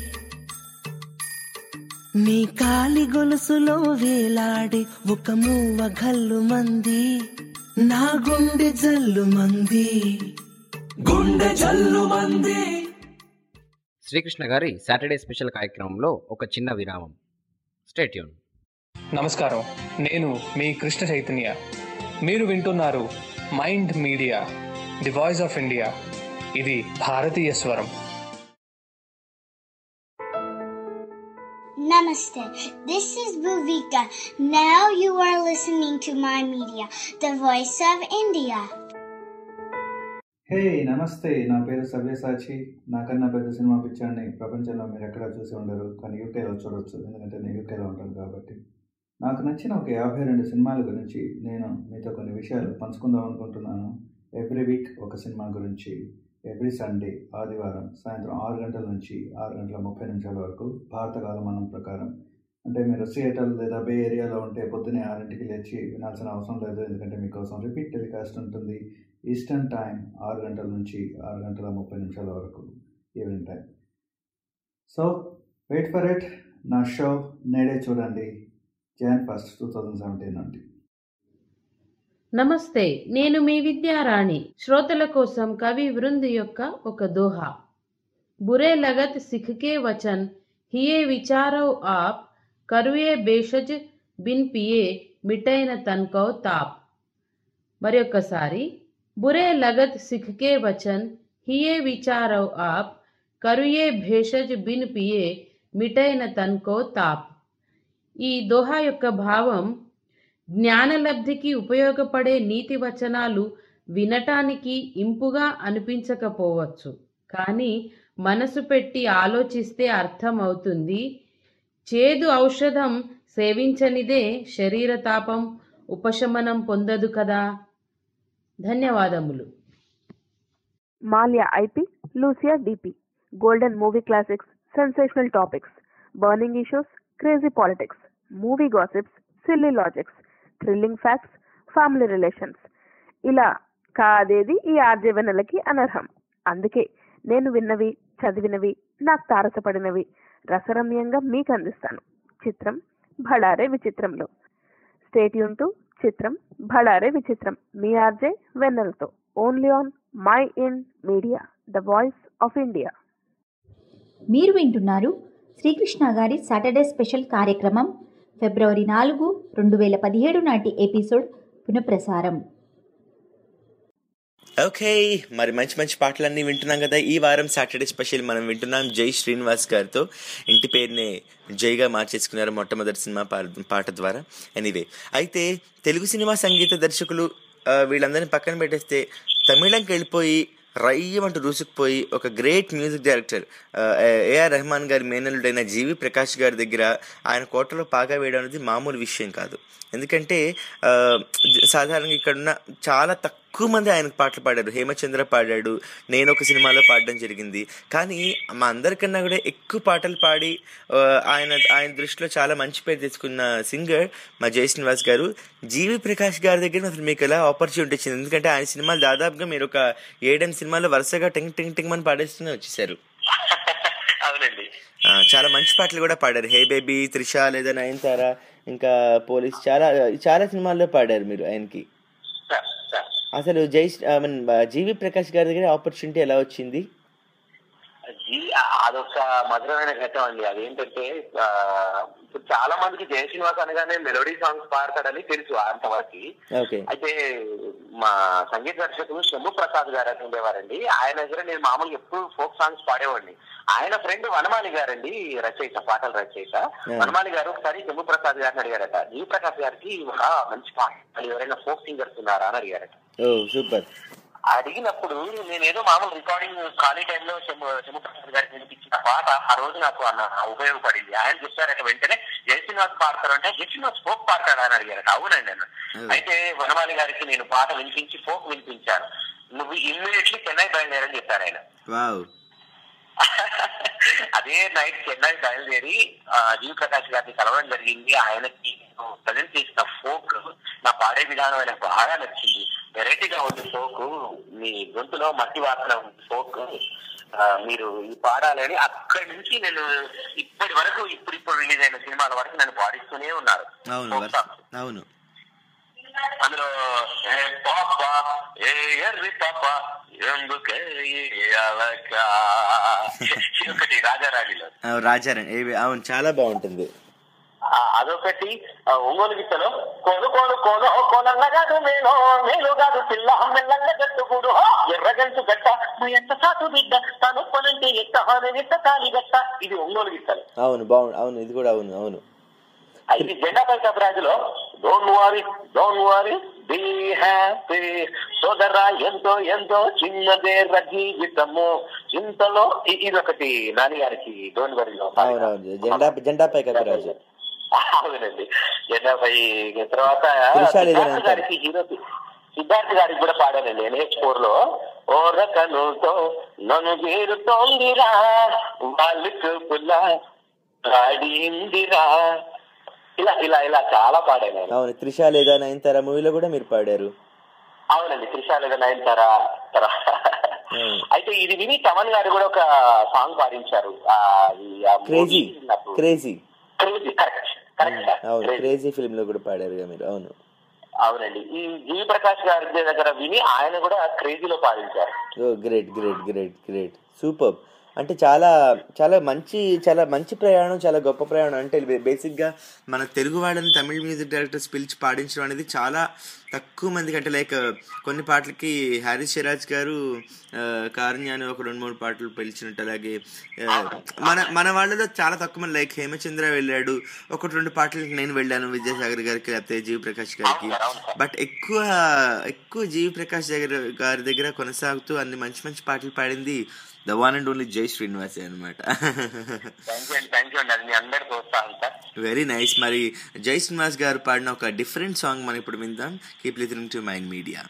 నీ కాలి గొలుసులో వేలాడే ఒక మూవ గల్లు మంది నా గుండె జల్లు మంది గుండె జల్లు మంది శ్రీకృష్ణ గారి సాటర్డే స్పెషల్ కార్యక్రమంలో ఒక చిన్న విరామం స్టేట్యూన్ నమస్కారం నేను మీ కృష్ణ చైతన్య మీరు వింటున్నారు mind Media the voice of India ఇది భారతీయ స్వరం Namaste. This is Bhuvika. Now you are listening to my media, the voice of India. హే నమస్తే నా పేరు సవ్యసాచి నాకన్నా పెద్ద సినిమా పిక్చర్ని ప్రపంచంలో మీరు ఎక్కడ చూసి ఉండరు కానీ యూకేలో చూడొచ్చు ఎందుకంటే నేను యూకేలో ఉంటాను కాబట్టి నాకు నచ్చిన ఒక యాభై రెండు సినిమాల గురించి నేను మీతో కొన్ని విషయాలు పంచుకుందాం అనుకుంటున్నాను ఎవ్రీ వీక్ ఒక సినిమా గురించి ఎవ్రీ సండే ఆదివారం సాయంత్రం ఆరు గంటల నుంచి ఆరు గంటల ముప్పై నిమిషాల వరకు భారత కాలమానం ప్రకారం అంటే మీరు సియేటర్ లేదా బే ఏరియాలో ఉంటే పొద్దునే ఆరింటికి లేచి వినాల్సిన అవసరం లేదు ఎందుకంటే మీకోసం రిపీట్ టెలికాస్ట్ ఉంటుంది ఈస్టర్న్ టైం ఆరు గంటల నుంచి ఆరు గంటల ముప్పై నిమిషాల వరకు evening time so wait for it నా షో నేడే చూడండి Jan first two thousand seventeen నుండి నమస్తే నేను మీ విద్యారాణి శ్రోతల కోసం కవి వృంద్ యొక్క ఒక దోహా బురే లగత్ సిఖ్కే వచన్ హియే విచారవ్ ఆప్ కరుయే బేషజ్ బిన్ పియే మిటైన తన్కౌ తాప్ మరొకసారి బురే లగత్ సిఖ్కే వచన్ హియే విచారవ్ ఆప్ కరుయే భేషజ్ బిన్ పియే మిటైన తన్కో తాప్ ఈ దోహా యొక్క భావం జ్ఞానలబ్ధికి ఉపయోగపడే నీతి వచనాలు వినటానికి ఇంపుగా అనిపించకపోవచ్చు కానీ మనసు పెట్టి ఆలోచిస్తే అర్థమవుతుంది చేదు ఔషధం సేవించనిదే శరీర తాపం ఉపశమనం పొందదు కదా ధన్యవాదములు మాల్యా ఐపీ లూసియా డిపి golden movie classics sensational topics burning issues crazy politics movie gossips silly logics thrilling facts family relations ఇలా కాదేది ఈ ఆర్జే వెన్నెలకి అనర్హం అందుకే నేను విన్నవి చదివినవి నాకు తారసపడినవి రసరమ్యంగా మీకు అందిస్తాను చిత్రం భడారే విచిత్రంలో స్టేట్యూన్ టు చిత్రం భడారే విచిత్రం మీ ఆర్జే వెన్నెలతో only on my in Media the voice of India మీరు వింటున్నారు శ్రీకృష్ణ గారి సాటర్డే స్పెషల్ కార్యక్రమం ఫిబ్రవరి నాలుగు రెండు వేల పదిహేడు నాటి ఎపిసోడ్ పునఃప్రసారం ఓకే మరి మంచి మంచి పాటలన్నీ వింటున్నాం కదా ఈ వారం సాటర్డే స్పెషల్ మనం వింటున్నాం జై శ్రీనివాస్ గారితో ఇంటి పేరునే జైగా మార్చేసుకున్నారు మొట్టమొదటి సినిమా పా- పాట ద్వారా ఎనీవే అయితే తెలుగు సినిమా సంగీత దర్శకులు ఆ, వీళ్ళందరినీ పక్కన పెట్టేస్తే తమిళంకి వెళ్ళిపోయి రయ్యమంటూ రూసుకుపోయి ఒక great music director AR Rahman గారి మేనల్లుడైన జీవి ప్రకాష్ గారి దగ్గర ఆయన కోటలో పాగా వేయడం అనేది మామూలు విషయం కాదు ఎందుకంటే ఆ, సాధారణంగా ఇక్కడున్న చాలా తక్కువ మంది ఆయనకు పాటలు పాడారు హేమచంద్ర పాడాడు నేను ఒక సినిమాలో పాడడం జరిగింది కానీ మా అందరికన్నా కూడా ఎక్కువ పాటలు పాడి ఆ, ఆయన ఆయన దృష్టిలో చాలా మంచి పేరు తెచ్చుకున్న సింగర్ మా జయ శ్రీనివాస్ గారు జీవి ప్రకాష్ గారి దగ్గర అసలు మీకు ఎలా ఆపర్చునిటీ వచ్చింది ఎందుకంటే ఆయన సినిమాలు దాదాపుగా మీరు ఒక ఏడెనిమిది సినిమాల్లో వరుసగా టింగ్ టింగ్ టింగ్ అని పాడేస్తూనే వచ్చేసారు అవునండి ఆ, చాలా మంచి పాటలు కూడా పాడారు హే బేబీ త్రిష లేదా నయనతార ఇంకా పోలీస్ చాలా చాలా సినిమాల్లో పాడారు మీరు ఆయనకి అసలు జై ఐ మీన్ జీవి ప్రకాష్ గారి దగ్గర ఆపర్చునిటీ ఎలా వచ్చింది జీ అదొక మధురమైన ఘట్టం అండి అదేంటంటే ఆ, ఇప్పుడు చాలా మందికి జయ శ్రీనివాస్ అనగానే మెలోడీ సాంగ్స్ పాడతాడని తెలుసు అంతవరకు ఓకే అయితే మా సంగీత దర్శకులు శంభు ప్రసాద్ గారు అని ఉండేవారండి ఆయన దగ్గర నేను మామూలుగా ఎప్పుడు ఫోక్ సాంగ్స్ పాడేవాడిని ఆయన ఫ్రెండ్ వనమాలి గారండి రచయిత పాటల రచయిత వనమాలి గారు ఒకసారి శంభు ప్రసాద్ గారిని అడిగారట జీ ప్రకాష్ గారికి ఒక మంచి పాట వాళ్ళు ఎవరైనా ఫోక్ సింగర్స్ ఉన్నారా అని అడిగారట ఓ సూపర్ అడిగినప్పుడు నేనేదో మామూలు రికార్డింగ్ ఖాళీ టైంలో శంభుప్రసాద్ గారికి వినిపించిన పాట ఆ రోజు నాకు అన్న ఉపయోగపడింది ఆయన చెప్పారట వెంటనే జయ శ్రీనివాస్ పాడతారు అంటే జయ శ్రీనివాస్ ఫోక్ పాడతాడా అని అడిగారట అవునండి అన్న అయితే వనమాలి గారికి నేను పాట వినిపించి ఫోక్ వినిపించాను నువ్వు ఇమ్మీడియట్లీ చెన్నై బయలుదేరని చెప్పారు ఆయన వావ్ అదే నైట్ చెన్నై బయలుదేరి ఆ, జీవి ప్రకాష్ గారిని కలవడం జరిగింది ఆయనకి ప్రజెంట్ చేసిన ఫోక్ నా పాడే విధానం ఆయనకు బాగా నచ్చింది వెరైటీగా ఉంది ఫోక్ మీ గొంతులో మట్టి వాసన ఉంది ఫోక్ ఆ, మీరు ఈ పాడాలని అక్కడి నుంచి నేను ఇప్పటి వరకు ఇప్పుడు ఇప్పుడు రిలీజ్ అయిన సినిమాల వరకు నన్ను పాడిస్తూనే ఉన్నారు అవును Folk వరుస- songs. అవును అందులో ఏ పాప ఏ ఎర్రి పాప ఎందుకే ఈ అలక ఒకటి రాజారాణిలో ఆ, రాజారాణి ఏ- అవును చాలా బాగుంటుంది ఆ, అదొకటి ఆ, ఒంగోలు గిత్తలు కోలు కోలు కోలు కోలల్ల కాదు మేలో మేలు కాదు పిల్ల మెల్లల్ల గట్టుకుడు ఎర్రగంటు గట్ట మా ఎంత సాటు బిడ్డ తను పనంటే ఎట్ట హాని ఎట్ట తాలి గట్ట ఇది ఒంగోలు గిత్తలు అవును బాగుంది అవును ఇది కూడా అవును అవును అయితే జెండా పైక రాజులో don't worry don't worry be happy సోదరా ఎంతో ఎంతో చిన్నదే జీవితము చింతలో ఇ- ఇది ఒకటి నాని గారికి డోంట్ వరీలో అవును అవును జెండా జెండాపై కపిరాజు అవునండి జెండా పై తర్వాత త్రిశాల్ ఏదైనా సిద్ధార్థ్ అంటారు. గారికి హీరోకి సిద్ధార్థ్ గారికి కూడా పాడానండి ఎన్హెచ్ ఫోర్ లో ఓ రకనుతో నన్ను చేరుతోందిరా వాళ్ళకు పుల్ల ఆడిందిరా ఇలా ఇలా ఇలా చాలా పాడాను నేను. అవును త్రిషాల్ ఏదా నయనతార మూవీలో కూడా మీరు పాడారు అవునండి త్రిశాల నయనతారా తర్వాత అవును. అయితే ఇది విని తమన్ గారు కూడా ఒక సాంగ్ పాడించారు ఆ, ఈ ఆ క్రేజీ movie నాకు- క్రేజీ క్రేజీ కరెక్ట్ కరెక్ట్ అవును క్రేజీ ఫిల్మ్ లో కూడా పాడారు కదా మీరు అవును అవునండి ఈ జీవి ప్రకాష్ గారి దగ్గర విని ఆయన కూడా క్రేజీలో పాడించారు ఓ great great great great super అంటే చాలా చాలా మంచి చాలా మంచి ప్రయాణం చాలా గొప్ప ప్రయాణం అంటే బే- బేసిక్గా మన తెలుగు వాళ్ళని తమిళ మ్యూజిక్ డైరెక్టర్స్ పిలిచి పాడించడం అనేది చాలా తక్కువ మందికి అంటే లైక్ కొన్ని పాటలకి హారిస్ శరాజ్ గారు ఆ, కారుణ్య అని ఒక రెండు మూడు పాటలు పిలిచినట్టు అలాగే ఆ, మన మన వాళ్ళలో చాలా తక్కువ మంది లైక్ హేమచంద్ర వెళ్ళాడు ఒకటి రెండు పాటలకి నేను వెళ్ళాను విద్యాసాగర్ గారికి లేకపోతే జీవి ప్రకాష్ గారికి బట్ ఎక్కువ ఎక్కువ జీవి ప్రకాష్ దగ్గర గారి దగ్గర కొనసాగుతూ అన్ని మంచి మంచి పాటలు పాడింది the one and only Jai శ్రీనివాసే అనమాట థ్యాంక్ యూ అండి థ్యాంక్ యూ అండి అది మీ అందరి ప్రోత్సాహం సార్ వెరీ నైస్ మరి జై శ్రీనివాస్ గారు పాడిన ఒక డిఫరెంట్ సాంగ్ మనం ఇప్పుడు విందాం keep listening to mind Media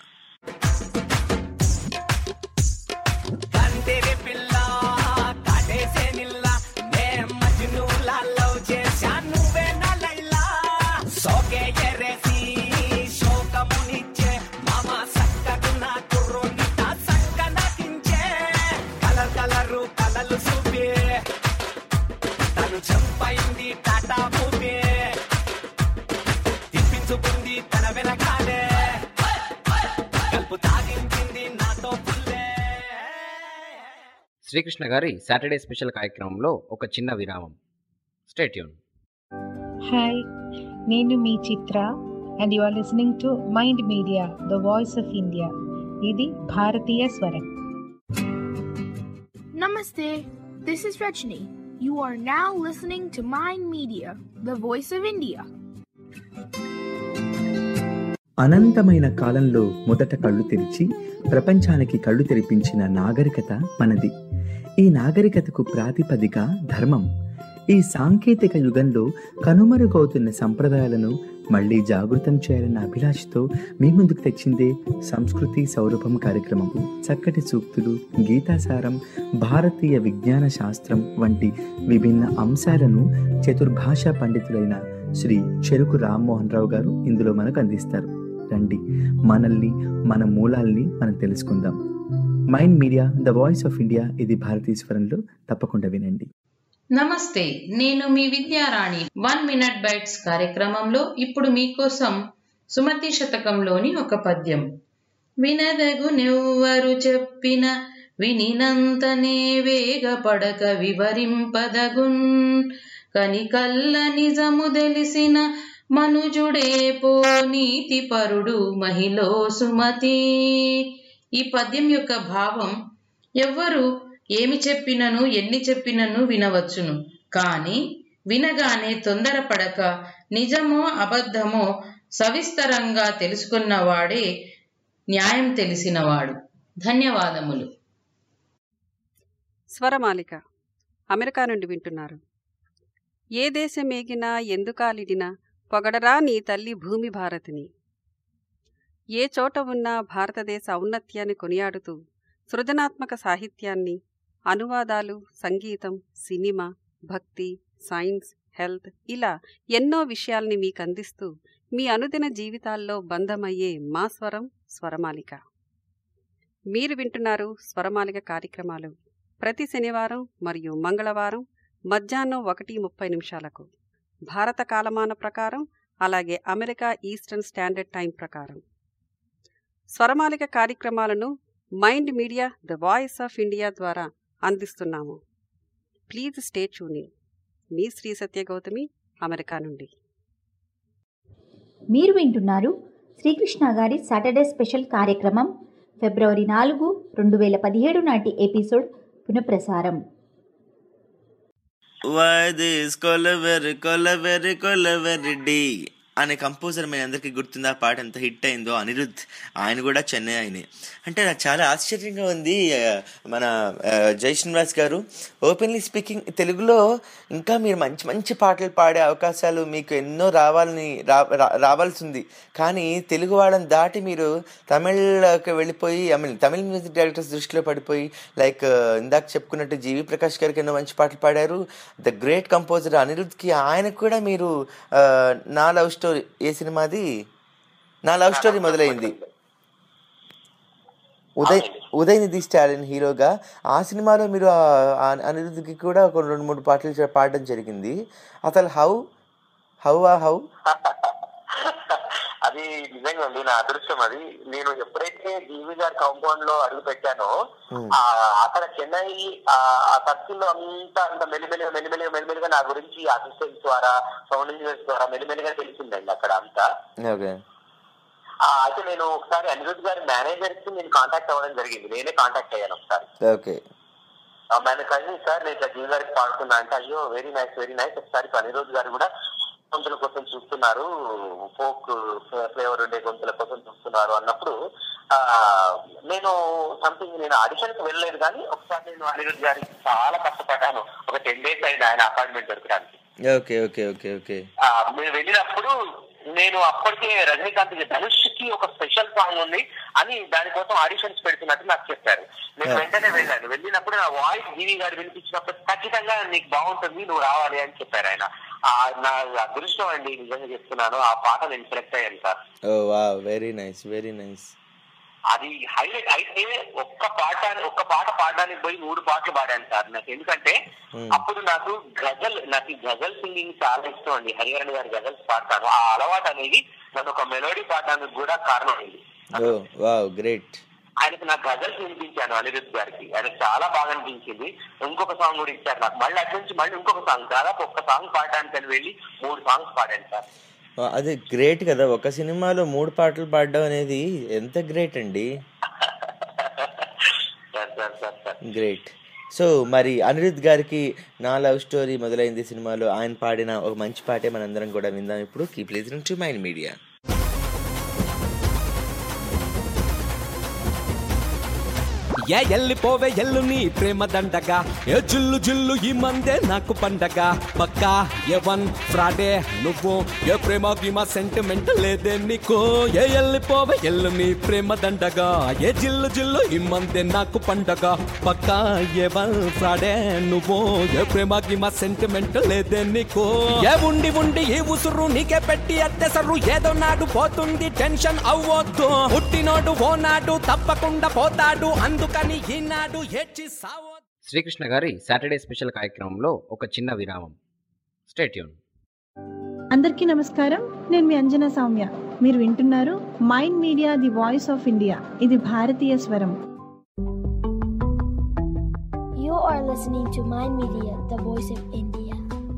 కందిరి పిల్ల కాటేసే నిల్ల నే మజ్నులా లవ్ చేశా నువ్వే నా లైలా సోకే ఎరేసి శోకమునిచ్చే మామ సక్కగున్న కుర్రోనిట సక్క నాకించే కలర్ కలరు కలలు చూపే తను చంపైంది టాటా మూపే తిప్పించుకుంది తన వెనకాలే కలుపు తాగించింది నాతో పుల్లే శ్రీకృష్ణ గారి సాటర్డే స్పెషల్ కార్యక్రమంలో ఒక చిన్న విరామం స్టేట్యూన్ హాయ్ నేను మీ Chitra and you are listening to mind media the voice of India ఇది భారతీయ స్వరం Namaste. This is Rajni. You are now listening to Mind Media, the voice of India. అనంతమైన కాలంలో మొదట కళ్ళు తెరిచి ప్రపంచానికి కళ్ళు తెరిపించిన నాగరికత మనది ఈ నాగరికతకు ప్రాతిపదిక ధర్మం ఈ సాంకేతిక యుగంలో కనుమరుగవుతున్న సంప్రదాయాలను మళ్ళీ జాగృతం చేయాలన్న అభిలాషతో మీ ముందుకు తెచ్చిందే సంస్కృతి సౌరభం కార్యక్రమం చక్కటి సూక్తులు గీతాసారం భారతీయ విజ్ఞాన శాస్త్రం వంటి విభిన్న అంశాలను చతుర్భాషా పండితులైన శ్రీ చెరుకు రామ్మోహన్ రావు గారు ఇందులో మనకు అందిస్తారు రండి మనల్ని మన మూలాల్ని మనం తెలుసుకుందాం Mind media the voice of India ఇది భారతీయ స్వరంలో తప్పకుండా వినండి నమస్తే నేను మీ విద్యారాణి వన్ మినిట్ బైట్స్ కార్యక్రమంలో ఇప్పుడు మీకోసం సుమతి శతకంలోని ఒక పద్యం వినదగు నెవ్వరు చెప్పిన వినినంతనే వేగపడక వివరింపదగున్ కనికల్ల నిజము తెలిసిన మనుజుడే పో నీతి పరుడు మహిళ సుమతి ఈ పద్యం యొక్క భావం ఎవ్వరు ఏమి చెప్పినను ఎన్ని చెప్పినను వినవచ్చును కానీ వినగానే తొందరపడక నిజమో అబద్ధమో సవిస్తరంగా తెలుసుకున్నవాడే న్యాయం తెలిసినవాడు ధన్యవాదములు స్వరమాలిక అమెరికా నుండి వింటున్నారు ఏ దేశమేగినా ఎందుకాలిడినా పొగడరా నీ తల్లి భూమి భారతిని ఏ చోట ఉన్నా భారతదేశ ఔన్నత్యాన్ని కొనియాడుతూ సృజనాత్మక సాహిత్యాన్ని అనువాదాలు సంగీతం సినిమా భక్తి సైన్స్ హెల్త్ ఇలా ఎన్నో విషయాల్ని మీకు అందిస్తూ మీ అనుదిన జీవితాల్లో బంధమయ్యే మా స్వరం స్వరమాలిక మీరు వింటున్నారు స్వరమాలిక కార్యక్రమాలు ప్రతి శనివారం మరియు మంగళవారం మధ్యాహ్నం ఒకటి ముప్పై నిమిషాలకు భారత కాలమాన ప్రకారం అలాగే అమెరికా ఈస్టర్న్ స్టాండర్డ్ టైం ప్రకారం స్వరమాలిక కార్యక్రమాలను Mind media the voice of India ద్వారా అందిస్తున్నాము ప్లీజ్ స్టే ట్యూనింగ్ మీ శ్రీ సత్య గౌతమి అమెరికా నుండి మీరు వింటున్నారు శ్రీకృష్ణ గారి సాటర్డే స్పెషల్ కార్యక్రమం ఫిబ్రవరి నాలుగు రెండు వేల పదిహేడు నాటి ఎపిసోడ్ పునఃప్రసారం వదిస్ కొలవెరి కొలవెరి కొలవెరి డి అనే కంపోజర్ మీ అందరికీ గుర్తుందా ఆ పాట ఎంత హిట్ అయిందో అనిరుద్ ఆయన కూడా చెన్నై ఆయనే అంటే నాకు చాలా ఆశ్చర్యంగా ఉంది ఆ, మన ఆ, జై శ్రీనివాస్ గారు ఓపెన్లీ స్పీకింగ్ తెలుగులో ఇంకా మీరు మంచి మంచి పాటలు పాడే అవకాశాలు మీకు ఎన్నో రావాలని రా రా- రావాల్సి ఉంది కానీ తెలుగు వాళ్ళని దాటి మీరు తమిళ్కి వెళ్ళిపోయి I mean Tamil music directors దృష్టిలో పడిపోయి లైక్ ఇందాక చెప్పుకున్నట్టు జీవి ప్రకాష్ గారికి ఎన్నో మంచి పాటలు పాడారు ద గ్రేట్ కంపోజర్ అనిరుద్ధ్కి ఆయనకు కూడా మీరు ఆ, నా లవ్ స్టోరీ ఏ సినిమాది నా లవ్ స్టోరీ మొదలైంది ఉదయ్ ఉదయనిధి స్టాలిన్ హీరోగా ఆ సినిమాలో మీరు ఆ- ఆ అనిరుద్ధ్కి కూడా ఒక రెండు మూడు పాటలు చే- పాడడం జరిగింది అసలు హౌ హౌ ఆ హౌ అది నిజంగా ఉంది నా అదృష్టం అది నేను ఎప్పుడైతే జీవి గారి కాంపౌండ్ లో అడుగు పెట్టానో ఆ అక్కడ చెన్నై ఆ ఆ సర్కిల్ లో అంతా అంత మెల్లిమెల్లిగా మెల్లిమెల్లిగా మెల్లిమెల్లిగా నా గురించి అసిస్టెంట్స్ ద్వారా సౌండ్ ఇంజనీర్స్ ద్వారా మెల్లిమెల్లిగా తెలిసిందండి అక్కడ అంతా ఓకే ఆ, అయితే నేను ఒకసారి అనిరుద్ గారి మేనేజర్ కి నేను కాంటాక్ట్ అవ్వడం జరిగింది నేనే కాంటాక్ట్ అయ్యాను ఒకసారి ఓకే ఆ మేనేజర్ సార్ నేను ఇట్లా జీవి గారికి పాడుతున్నా అంటే అయ్యో వెరీ నైస్ వెరీ నైస్ ఒకసారి అనిరుద్ గారు కూడా గొంతుల కోసం చూస్తున్నారు ఫోక్ ఫ్లేవర్ ఉండే గొంతుల కోసం చూస్తున్నారు అన్నప్పుడు ఆ నేను సంథింగ్ నేను ఆడిషన్ కి వెళ్ళలేదు కానీ ఒకసారి నేను అనిరుద్ గారికి చాలా కష్టపడ్డాను ఒక టెన్ డేస్ అయింది ఆయన అపాయింట్మెంట్ దొరకడానికి ఓకే ఓకే ఓకే ఓకే ఆ, మేము వెళ్ళినప్పుడు నేను అప్పటికే రజనీకాంత్ కి ధనుష్ కి ఒక స్పెషల్ సాంగ్ ఉంది అని దానికోసం ఆడిషన్స్ పెడుతున్నట్టు నాకు చెప్పారు నేను వెంటనే వెళ్ళాను వెళ్ళినప్పుడు నా వాయిస్ జీవి గారు వినిపించినప్పుడు ఖచ్చితంగా నీకు బాగుంటుంది నువ్వు రావాలి అని చెప్పారు ఆయన ఆ, నా అదృష్టం అండి నిజంగా చెప్తున్నాను ఆ పాట నేను సెలెక్ట్ అయ్యాను సార్ ఓ wow very nice very nice అది హైలైట్ అయితే ఒక్క పాట ఒక్క పాట పాడడానికి పోయి మూడు పాటలు పాడాను సార్ నాకు ఎందుకంటే అప్పుడు నాకు గజల్ నాకు ఈ గజల్ సింగింగ్ చాలా ఇష్టం అండి హరిహరన్ గారి గజల్స్ పాడతాను ఆ అలవాటు అనేది నన్ను ఒక మెలోడీ పాడడానికి కూడా కారణమైంది ఓ వావ్ గ్రేట్ ఆయనకు నాకు గజల్స్ వినిపించాను అనిరుద్ గారికి ఆయనకు చాలా బాగా అనిపించింది ఇంకొక సాంగ్ కూడా ఇచ్చారు నాకు మళ్ళీ అటు నుంచి మళ్ళీ ఇంకొక సాంగ్ దాదాపు ఒక్క సాంగ్ పాడడానికి అని వెళ్ళి మూడు సాంగ్స్ పాడాను సార్ అది గ్రేట్ కదా ఒక సినిమాలో మూడు పాటలు పాడడం అనేది ఎంత గ్రేట్ అండి sir sir sir sir great so మరి అనిరుద్ గారికి నా లవ్ స్టోరీ మొదలైంది సినిమాలో ఆయన పాడిన ఒక మంచి పాటే మనందరం కూడా విందాం ఇప్పుడు keep listening to mind Media ఏ ఎల్లిపోవే ఎల్లు నీ ప్రేమ దండగా ఏ జుల్లు జుల్లు ఈ మందే నాకు పండగ పక్కా ఏ వన్ ఫ్రాడే నువ్వు ఏ ప్రేమ గీమ సెంటిమెంట్ లేదే నీకు ఏ ఎల్లిపోవే ఎల్లు నీ ప్రేమ దండగా ఏ జిల్లు జిల్లు ఈ మందే నాకు పండగ పక్కా ఏ వన్ ఫ్రాడే నువ్వు ఏ ప్రేమ గీమ సెంటిమెంట్ లేదే నీకు ఏ ఉండి ఉండి ఈ ఉసురు నీకే పెట్టి అత్తెసరు ఏదో నాడు పోతుంది టెన్షన్ అవ్వొద్దు పుట్టినోడు ఓ నాడు తప్పకుండా పోతాడు అందుకని ఈనాడు ఏడ్చి సావో శ్రీకృష్ణ గారి సాటర్డే స్పెషల్ కార్యక్రమంలో ఒక చిన్న విరామం స్టేట్యూన్ అందరికీ నమస్కారం నేను మీ అంజనా సౌమ్య మీరు వింటున్నారు mind Media the voice of India ఇది భారతీయ స్వరం You are listening to Mind Media, the voice of India.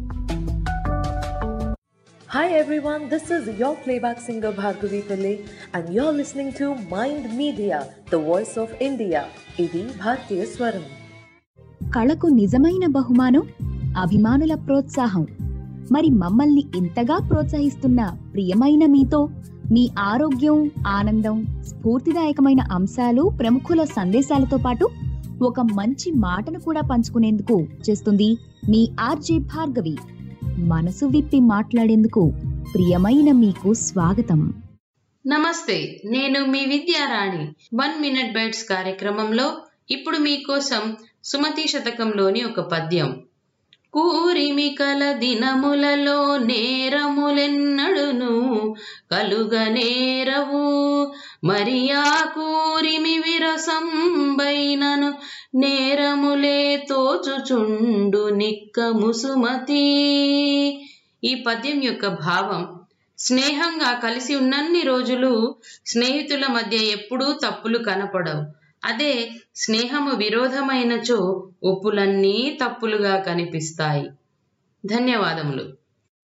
Hi everyone, this is your playback singer Bhargavi Pillai and you're listening to Mind Media, the voice of India. ఇది భారతీయ స్వరం కళకు నిజమైన బహుమానం అభిమానుల ప్రోత్సాహం మరి మమ్మల్ని ఇంతగా ప్రోత్సహిస్తున్న ప్రియమైన మీతో మీ ఆరోగ్యం ఆనందం స్ఫూర్తిదాయకమైన అంశాలు ప్రముఖుల సందేశాలతో పాటు ఒక మంచి మాటను కూడా పంచుకునేందుకు చేస్తుంది మీ ఆర్జే భార్గవి మనసు విప్పి మాట్లాడేందుకు ప్రియమైన మీకు స్వాగతం నమస్తే నేను మీ విద్యారాణి వన్ మినిట్ బైట్స్ కార్యక్రమంలో ఇప్పుడు మీకోసం సుమతి శతకంలోని ఒక పద్యం కూరిమి కల దినములలో నేరములెన్నడును కలుగనేరవు మరి ఆ కూరిమి విరసంబైనను నేరములే తోచుచుండు నిక్కము సుమతి ఈ పద్యం యొక్క భావం స్నేహంగా కలిసి ఉన్నన్ని రోజులు స్నేహితుల మధ్య ఎప్పుడూ తప్పులు కనపడవు అదే స్నేహము విరోధమైనచో ఒప్పులన్నీ తప్పులుగా కనిపిస్తాయి ధన్యవాదములు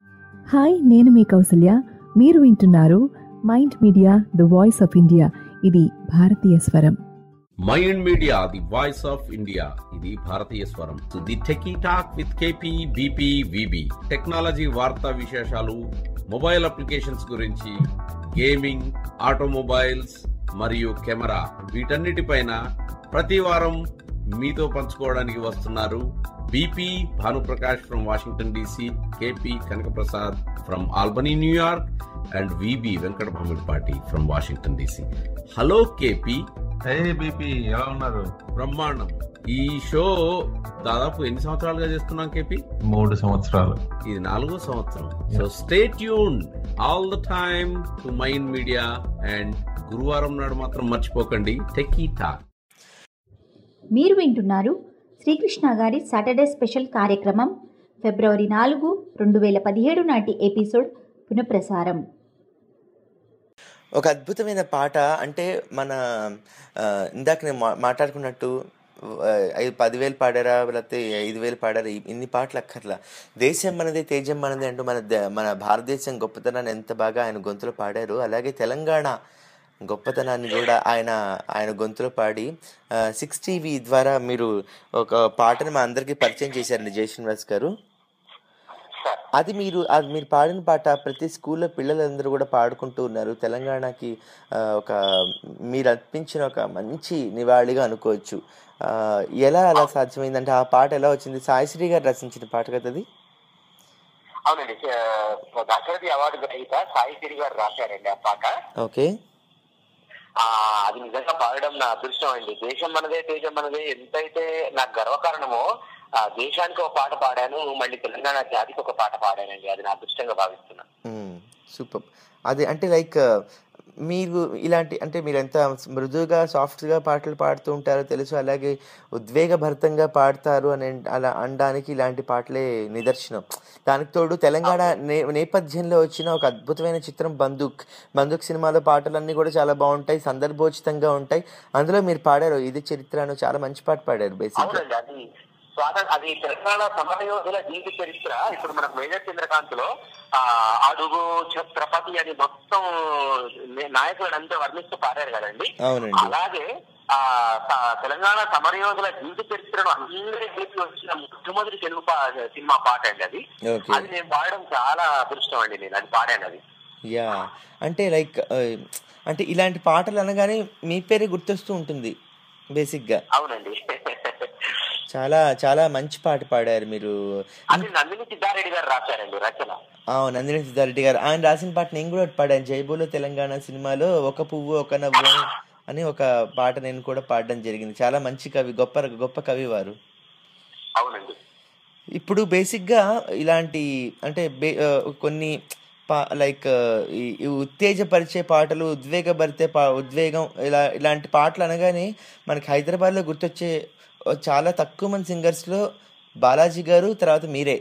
హాయ్ నేను మీ కౌసల్య మీరు వింటున్నారు mind media the voice of India ఇది భారతీయ స్వరం Mind Media the voice of India ఇది భారతీయ స్వరం the techie talk with KP BP VB technology వార్తా విశేషాలు మొబైల్ అప్లికేషన్స్ గురించి గేమింగ్ ఆటోమొబైల్స్ మరియు కెమెరా వీటన్నిటిపైన ప్రతి వారం మీతో పంచుకోవడానికి వస్తున్నారు BP Bhanuprakash from Washington DC KP Kanakaprasad from Albany New York and VB Venkata Bhamidipati from Washington DC hello KP hey BP ఎలా ఉన్నారు బ్రహ్మాండం ఈ షో దాదాపు ఎన్ని సంవత్సరాలుగా చేస్తున్నాం కేపీ మూడు సంవత్సరాలు ఇది నాలుగో సంవత్సరం so stay tune all the time to mind Media and గురువారం నాడు మాత్రం మర్చిపోకండి టెకీ టాక్ మీరు వింటున్నారు శ్రీకృష్ణ గారి సాటర్డే స్పెషల్ కార్యక్రమం ఫిబ్రవరి నాలుగు రెండు వేల పదిహేడు నాటి ఎపిసోడ్ పునఃప్రసారం ఒక అద్భుతమైన పాట అంటే మన ఆ, ఇందాక నేను మా- మాట్లాడుకున్నట్టు ఆ, ఐదు పదివేలు పాడారా లేకపోతే ఐదు వేలు పాడారా ఇ- ఇన్ని పాటలు అక్కర్లా దేశం మనది తేజం మనది అంటూ మన ద- మన భారతదేశం గొప్పతనాన్ని ఎంత బాగా ఆయన గొంతులో పాడారు అలాగే తెలంగాణ గొప్పతనాన్ని కూడా ఆయన ఆయన గొంతులో పాడి సిక్స్ టీవీ ద్వారా మీరు ఒక పాటను మా అందరికీ పరిచయం చేశారండి జయ శ్రీనివాస్ గారు అది మీరు అది మీరు పాడిన పాట ప్రతి స్కూల్లో పిల్లలందరూ కూడా పాడుకుంటూ ఉన్నారు తెలంగాణకి ఆ, ఒక మీరు అర్పించిన ఒక మంచి నివాళిగా అనుకోవచ్చు ఆ, ఎలా అలా సాధ్యమైందంటే ఆ పాట ఎలా వచ్చింది సాయిశ్రీ గారు రచించిన పాట కదా అది అవునండి ఆ, దశరథి అవార్డు గ్రహీత సాయి సిరి గారు రాశారండి ఆ పాట ఓకే ఆ అది నిజంగా పాడడం నా అదృష్టం అండి దేశం మనదే తేజం మనదే ఎంతైతే నాకు గర్వకారణమో ఆ దేశానికి ఒక పాట పాడాను మళ్ళీ తెలంగాణ జాతికి ఒక పాట పాడానండి అది నా అదృష్టంగా భావిస్తున్నా సూపర్ అది అంటే లైక్ మీరు ఇలాంటి అంటే మీరు ఎంత మృదువుగా సాఫ్ట్గా పాటలు పాడుతూ ఉంటారో తెలుసు అలాగే ఉద్వేగభరితంగా పాడతారు అని అలా అనడానికి ఇలాంటి పాటలే నిదర్శనం దానికి తోడు తెలంగాణ నే నేపథ్యంలో వచ్చిన ఒక అద్భుతమైన చిత్రం బందూక్ బందూక్ సినిమాలో పాటలన్నీ కూడా చాలా బాగుంటాయి సందర్భోచితంగా ఉంటాయి అందులో మీరు పాడారు ఇది చరిత్ర అని చాలా మంచి పాట పాడారు బేసిక్గా అవునండి అది స్వాతంత్ర అది తెలంగాణ సమరయోధుల జీవిత చరిత్ర ఇప్పుడు మనకు మేజర్ చంద్రకాంత్ లో ఆ అడుగు ఛత్రపతి అని మొత్తం నాయకులను అంతా వర్ణిస్తూ పాడారు కదండి అవునండి అలాగే ఆ స- తెలంగాణ సమరయోధుల జీవిత చరిత్రను అందరి కలిపి వచ్చిన మొట్టమొదటి తెలుగు పా- సినిమా పాట అండి అది ఓకే అది నేను పాడడం చాలా అదృష్టం అండి నేను అది పాడాను అది యా అంటే లైక్ అంటే ఇలాంటి పాటలు అనగానే మీ పేరే గుర్తొస్తూ ఉంటుంది బేసిక్గా అవునండి చాలా చాలా మంచి పాట పాడారు మీరు అది నందిని సిద్ధారెడ్డి గారు రాశారండి రచన అవును నందిని సిద్ధారెడ్డి గారు ఆయన రాసిన పాట నేను కూడా ఒకటి పాడాను జైబోలో తెలంగాణ సినిమాలో ఒక పువ్వు ఒక నవ్వు అని ఒక పాట నేను కూడా పాడడం జరిగింది చాలా మంచి కవి గొప్ప గొప్ప కవి వారు అవునండి ఇప్పుడు బేసిక్గా ఇలాంటి అంటే బే ఆ, కొన్ని పా లైక్ ఈ ఈ ఉత్తేజపరిచే పాటలు ఉద్వేగపరిచే పా ఉద్వేగం ఇలా ఇలాంటి పాటలు అనగానే మనకి హైదరాబాద్లో గుర్తొచ్చే ఓ చాలా తక్కువ మంది సింగర్స్లో బాలాజీ గారు తర్వాత మీరే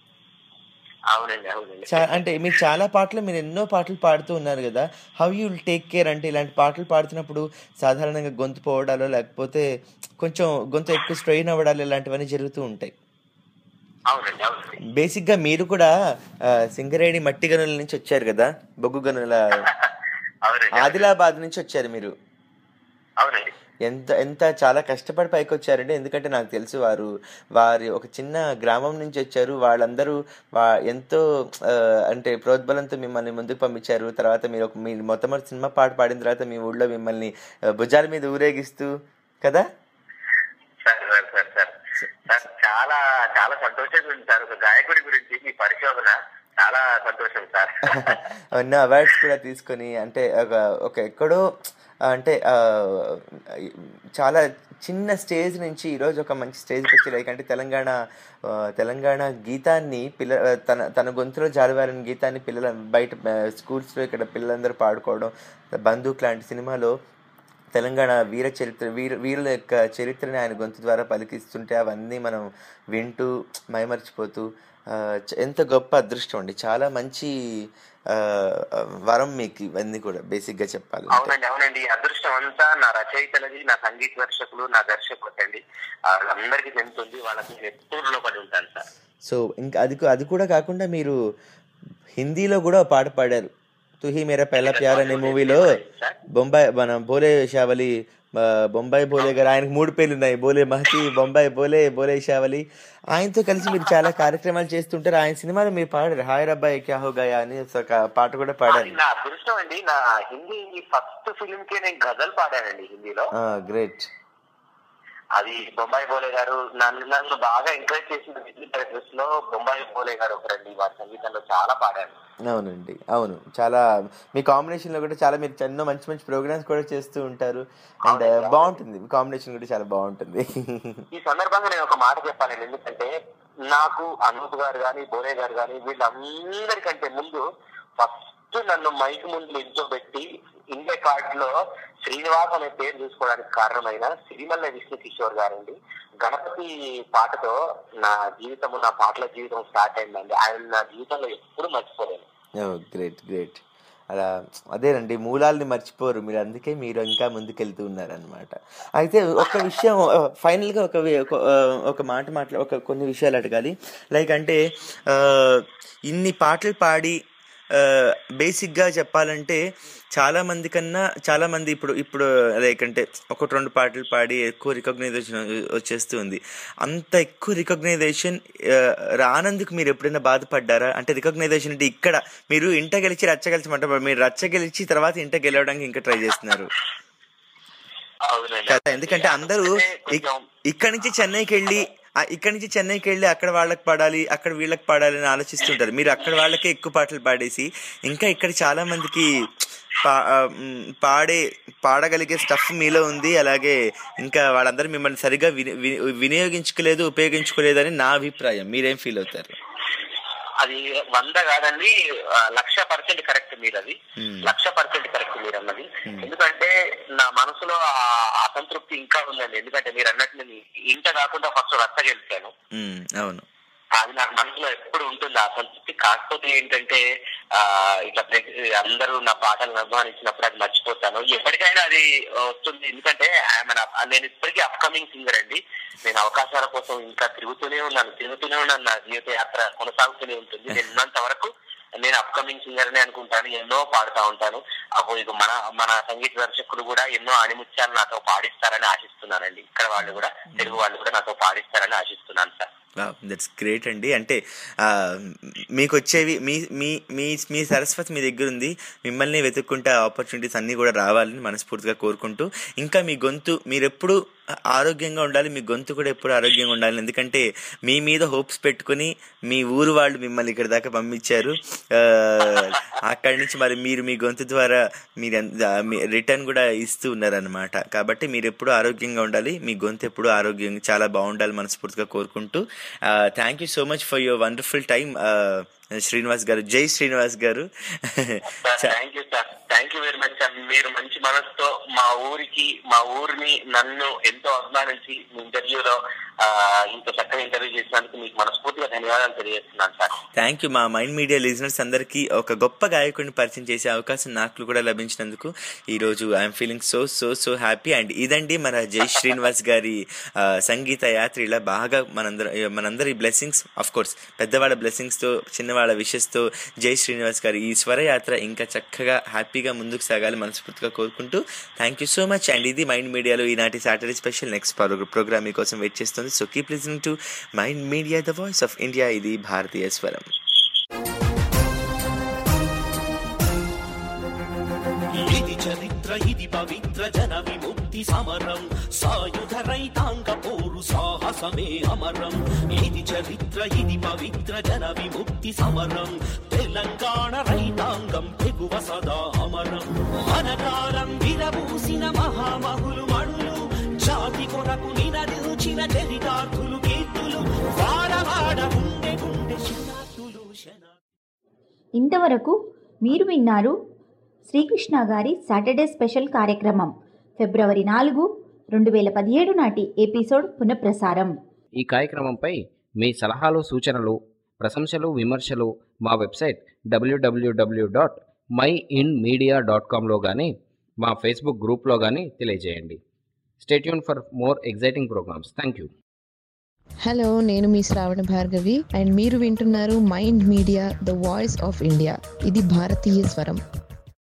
అవునండి అవునండి చా అంటే మీరు చాలా పాటలు మీరు ఎన్నో పాటలు పాడుతూ ఉన్నారు కదా how you will take care అంటే ఇలాంటి పాటలు పాడుతున్నప్పుడు సాధారణంగా గొంతు పోవడాలు లేకపోతే కొంచెం గొంతు ఎక్కువ స్ట్రెయిన్ అవ్వడాలు ఇలాంటివన్నీ జరుగుతూ ఉంటాయి అవునండి అవునండి బేసిక్గా మీరు కూడా ఆ, సింగరేణి మట్టి గనుల నుంచి వచ్చారు కదా బొగ్గు గనుల ఆదిలాబాద్ నుంచి వచ్చారు మీరు అవునండి ఎంత ఎంత చాలా కష్టపడి పైకి వచ్చారంటే ఎందుకంటే నాకు తెలుసు వారు వారి ఒక చిన్న గ్రామం నుంచి వచ్చారు వాళ్ళందరూ వా ఎంతో ఆ, అంటే ప్రోద్బలంతో మిమ్మల్ని ముందుకు పంపించారు తర్వాత మీరు ఒక మీ మొట్టమొదటి సినిమా పాట పాడిన తర్వాత మీ ఊళ్ళో మిమ్మల్ని ఆ, భుజాల మీద ఊరేగిస్తూ కదా sir sir sir sir sir చాలా చాలా సంతోషంగా ఉంది సార్ ఒక గాయకుడి గురించి మీ పరిశోధన చాలా సంతోషం సార్ ఎన్నో అవార్డ్స్ కూడా తీసుకొని అంటే ఒక ఒక ఎక్కడో అంటే ఆ, చాలా చిన్న స్టేజ్ నుంచి ఈరోజు ఒక మంచి స్టేజ్కి వచ్చి లైక్ అంటే తెలంగాణ ఆ, తెలంగాణ గీతాన్ని పిల్ల తన తన గొంతులో జారివారిన గీతాన్ని పిల్లల బయట స్కూల్స్లో ఇక్కడ పిల్లలందరూ పాడుకోవడం బందూక్ లాంటి సినిమాలో తెలంగాణ వీర చరిత్ర వీర వీరుల యొక్క చరిత్రని ఆయన గొంతు ద్వారా పలికిస్తుంటే అవన్నీ మనం వింటూ మైమర్చిపోతూ ఆ, చ- ఎంత గొప్ప అదృష్టం అండి చాలా మంచి ఆ, వరం మీకు ఇవన్నీ కూడా బేసిక్గా చెప్పాలి అవునండి అవునండి ఈ అదృష్టం అంతా నా రచయితలది నా సంగీత దర్శకులు నా దర్శకులు అండి వాళ్ళందరికీ చెందుతుంది వాళ్ళకి నేను ఎప్పుడు రుణపడి ఉంటాను సార్ సో ఇంకా అది కూ- అది కూడా కాకుండా మీరు హిందీలో కూడా ఒక పాట పాడారు తుహి మేరా పెళ్ళ ప్యార్ అనే మూవీలో బొంబాయి మన బోలే షావలి ఆ, బొంబాయి బోలే గారు ఆయనకు మూడు పేర్లు ఉన్నాయి బోలే మహతి బొంబాయి బోలే బోలే షావలి ఆయనతో కలిసి మీరు చాలా కార్యక్రమాలు చేస్తుంటారు ఆయన సినిమాలో మీరు పాడారు హాయ్ రబ్బాయి క్యా హో గయా అని ఒక పాట కూడా పాడారు అది నా అదృష్టం అండి నా హిందీ ఫస్ట్ ఫిలిం కి నేను గజల్ పాడానండి హిందీలో గ్రేట్ అది బొంబాయి బోలే గారు నన్ను నన్ను బాగా ఎంకరేజ్ చేసిన మ్యూజిక్ డైరెక్టర్స్ లో బొంబాయి బోలే గారు ఒకరండి వారి సంగీతంలో చాలా పాడాను అవునండి అవును చాలా మీ కాంబినేషన్ లో కూడా చాలా మీరు ఎన్నో మంచి మంచి ప్రోగ్రామ్స్ కూడా చేస్తూ ఉంటారు అండ్ బాగుంటుంది మీ కాంబినేషన్ కూడా చాలా బాగుంటుంది ఈ సందర్భంగా నేను ఒక మాట చెప్పాలండి ఎందుకంటే నాకు అనూప్ గారు కానీ బోరే గారు కానీ వీళ్ళందరికంటే ముందు ఫస్ట్ నన్ను మైక్ ముందు నిల్చోబెట్టి ఇండియా కార్డ్ లో శ్రీనివాస్ అనే పేరు చూసుకోవడానికి కారణమైన సిరిమల్ల విష్ణు కిషోర్ గారండి గణపతి పాటతో నా జీవితం నా పాటల జీవితం స్టార్ట్ అయిందండి ఆయన నా జీవితంలో ఎప్పుడు మర్చిపోలేను గ్రేట్ గ్రేట్ అలా అదేనండి మూలాల్ని మర్చిపోరు మీరు అందుకే మీరు ఇంకా ముందుకెళ్తూ ఉన్నారనమాట అయితే ఒక విషయం ఫైనల్గా ఒక వి- ఒక, ఆ, ఒక మాట మాట్లా ఒక కొన్ని విషయాలు అడగాలి లైక్ అంటే ఆ, ఇన్ని పాటలు పాడి బేసిక్గా చెప్పాలంటే చాలా మంది కన్నా చాలా మంది ఇప్పుడు ఇప్పుడు లైక్ అంటే ఒకటి రెండు పాటలు పాడి ఎక్కువ రికగ్నైజేషన్ వచ్చేస్తూ ఉంది అంత ఎక్కువ రికగ్నైజేషన్ రానందుకు మీరు ఎప్పుడైనా బాధపడ్డారా అంటే రికగ్నైజేషన్ అంటే ఇక్కడ మీరు ఇంట గెలిచి రచ్చ గెలిచి మాట మీరు రచ్చ గెలిచి తర్వాత ఇంట గెలవడానికి ఇంకా ట్రై చేస్తున్నారు అవునండి కదా ఎందుకంటే అందరూ ఇక్- ఇక్కడి నుంచి చెన్నైకి వెళ్ళి ఆ, ఇక్కడి నుంచి చెన్నైకి వెళ్ళి అక్కడ వాళ్ళకి పాడాలి అక్కడ వీళ్ళకి పాడాలి అని ఆలోచిస్తుంటారు మీరు అక్కడ వాళ్ళకే ఎక్కువ పాటలు పాడేసి ఇంకా ఇక్కడ చాలా మందికి పా- ఆ, మ్, పాడే పాడగలిగే స్టఫ్ మీలో ఉంది అలాగే ఇంకా వాళ్ళందరూ మిమ్మల్ని సరిగా విని- వి- వినియోగించుకోలేదు ఉపయోగించుకోలేదు అని నా అభిప్రాయం మీరేం ఫీల్ అవుతారు అది వంద కాదండి ఆ, లక్ష పర్సెంట్ కరెక్ట్ మీరు అది లక్ష పర్సెంట్ కరెక్ట్ మీరు అన్నది ఎందుకంటే నా మనసులో ఆ అసంతృప్తి ఇంకా ఉందండి ఎందుకంటే మీరు అన్నట్టు నేను ఇంట కాకుండా ఫస్ట్ రచ్చ గెలిచాను మ్, అవును అది నాకు మనసులో ఎప్పుడు ఉంటుంది ఆ సంతృప్తి కాకపోతే ఏంటంటే ఆ ఇట్లా ప్రతి- అందరూ నా పాటలను అభిమానించినప్పుడు అది మర్చిపోతాను ఎప్పటికైనా అది వస్తుంది ఎందుకంటే I'm an up- నేను ఇప్పటికీ అప్కమింగ్ సింగర్ అండి నేను అవకాశాల కోసం ఇంకా తిరుగుతూనే ఉన్నాను తిరుగుతూనే ఉన్నాను నా జీవిత యాత్ర కొనసాగుతూనే ఉంటుంది నేను ఉన్నంత వరకు నేను అప్కమింగ్ సింగర్ అని అనుకుంటాను ఎన్నో పాడుతా ఉంటాను అప్పుడు ఇక మన మన సంగీత దర్శకులు కూడా ఎన్నో ఆణిముత్యాలు నాతో పాడిస్తారని ఆశిస్తున్నానండి ఇక్కడ వాళ్ళు కూడా తెలుగు వాళ్ళు కూడా నాతో పాడిస్తారని ఆశిస్తున్నాను సార్ దట్స్ గ్రేట్ అండి అంటే ఆ, మీకు వచ్చేవి మీ మీ మీ మీ సరస్వతి మీ దగ్గర ఉంది మిమ్మల్ని వెతుక్కుంటే ఆపర్చునిటీస్ అన్నీ కూడా రావాలని మనస్ఫూర్తిగా కోరుకుంటూ ఇంకా మీ గొంతు మీరు ఎప్పుడు ఆరోగ్యంగా ఉండాలి మీ గొంతు కూడా ఎప్పుడు ఆరోగ్యంగా ఉండాలి ఎందుకంటే మీ మీద హోప్స్ పెట్టుకుని మీ ఊరు వాళ్ళు మిమ్మల్ని ఇక్కడ దాకా పంపించారు ఆ, అక్కడి నుంచి మరి మీరు మీ గొంతు ద్వారా మీరు రిటర్న్ కూడా ఇస్తూ ఉన్నారనమాట కాబట్టి మీరు ఎప్పుడు ఆరోగ్యంగా ఉండాలి మీ గొంతు ఎప్పుడు ఆరోగ్యంగా చాలా బాగుండాలి మనస్ఫూర్తిగా కోరుకుంటూ thank you so much for your wonderful time Srinivas గారు జై శ్రీనివాస్ గారు thank you sir thank you very much sir మీరు మంచి మనసుతో మా ఊరికి మా ఊరిని నన్ను ఎంతో అభిమానించి మీ ఇంటర్వ్యూలో ఆ, ఇంత చక్కగా ఇంటర్వ్యూ చేసినందుకు మీకు మనస్ఫూర్తిగా ధన్యవాదాలు తెలియజేస్తున్నాను సార్ థ్యాంక్ యూ మా మైండ్ మీడియా లిజనర్స్ అందరికీ ఒక గొప్ప గాయకుడిని పరిచయం చేసే అవకాశం నాకు కూడా లభించినందుకు ఈరోజు I'm feeling so so so happy and ఇదండి మన జై శ్రీనివాస్ గారి ఆ, సంగీత యాత్ర ఇలా బాగా మనందరం మనందరి బ్లెస్సింగ్స్ ఆఫ్ కోర్స్ పెద్దవాళ్ళ బ్లెస్సింగ్స్తో చిన్నవాళ్ళ విషెస్తో జై శ్రీనివాస్ గారి ఈ స్వరయాత్ర ఇంకా చక్కగా హ్యాపీగా ముందుకు సాగాలి మనస్ఫూర్తిగా కోరుకుంటూ thank you so much and ఇది మైండ్ మీడియాలో ఈనాటి సాటర్డే స్పెషల్ నెక్స్ట్ ప్రోగ్రామ్ మీకోసం వెయిట్ చేస్తుంది so keep listening to mind media the voice of India ఇది భారతీయ స్వరం ఇది చరిత్ర ఇది పవిత్ర జన విముక్తి సమరం సాయుధ రైతాంగ పోరు సాహసమే అమరం ఇది చరిత్ర ఇది పవిత్ర జన విముక్తి సమరం తెలంగాణ రైతాంగం తెగువ సదా అమరం మనకాలం విరబూసిన మహామహులు మణులు జాతి కొరకు నినదించిన చరితార్థులు కీర్తులు వాడవాడ గుండె గుండె శనార్థులు శన ఇంతవరకు మీరు విన్నారు శ్రీకృష్ణ గారి సాటర్డే స్పెషల్ కార్యక్రమం ఫిబ్రవరి నాలుగు రెండు వేల పదిహేడు నాటి ఎపిసోడ్ పునఃప్రసారం ఈ కార్యక్రమంపై మీ సలహాలు సూచనలు ప్రశంసలు విమర్శలు మా website WWW dot my in media dot కామ్లో కానీ మా ఫేస్బుక్ గ్రూప్లో కానీ తెలియజేయండి stay tune for more exciting programs thank you hello నేను మీ శ్రావణ భార్గవి అండ్ మీరు వింటున్నారు mind media the voice of India ఇది భారతీయ స్వరం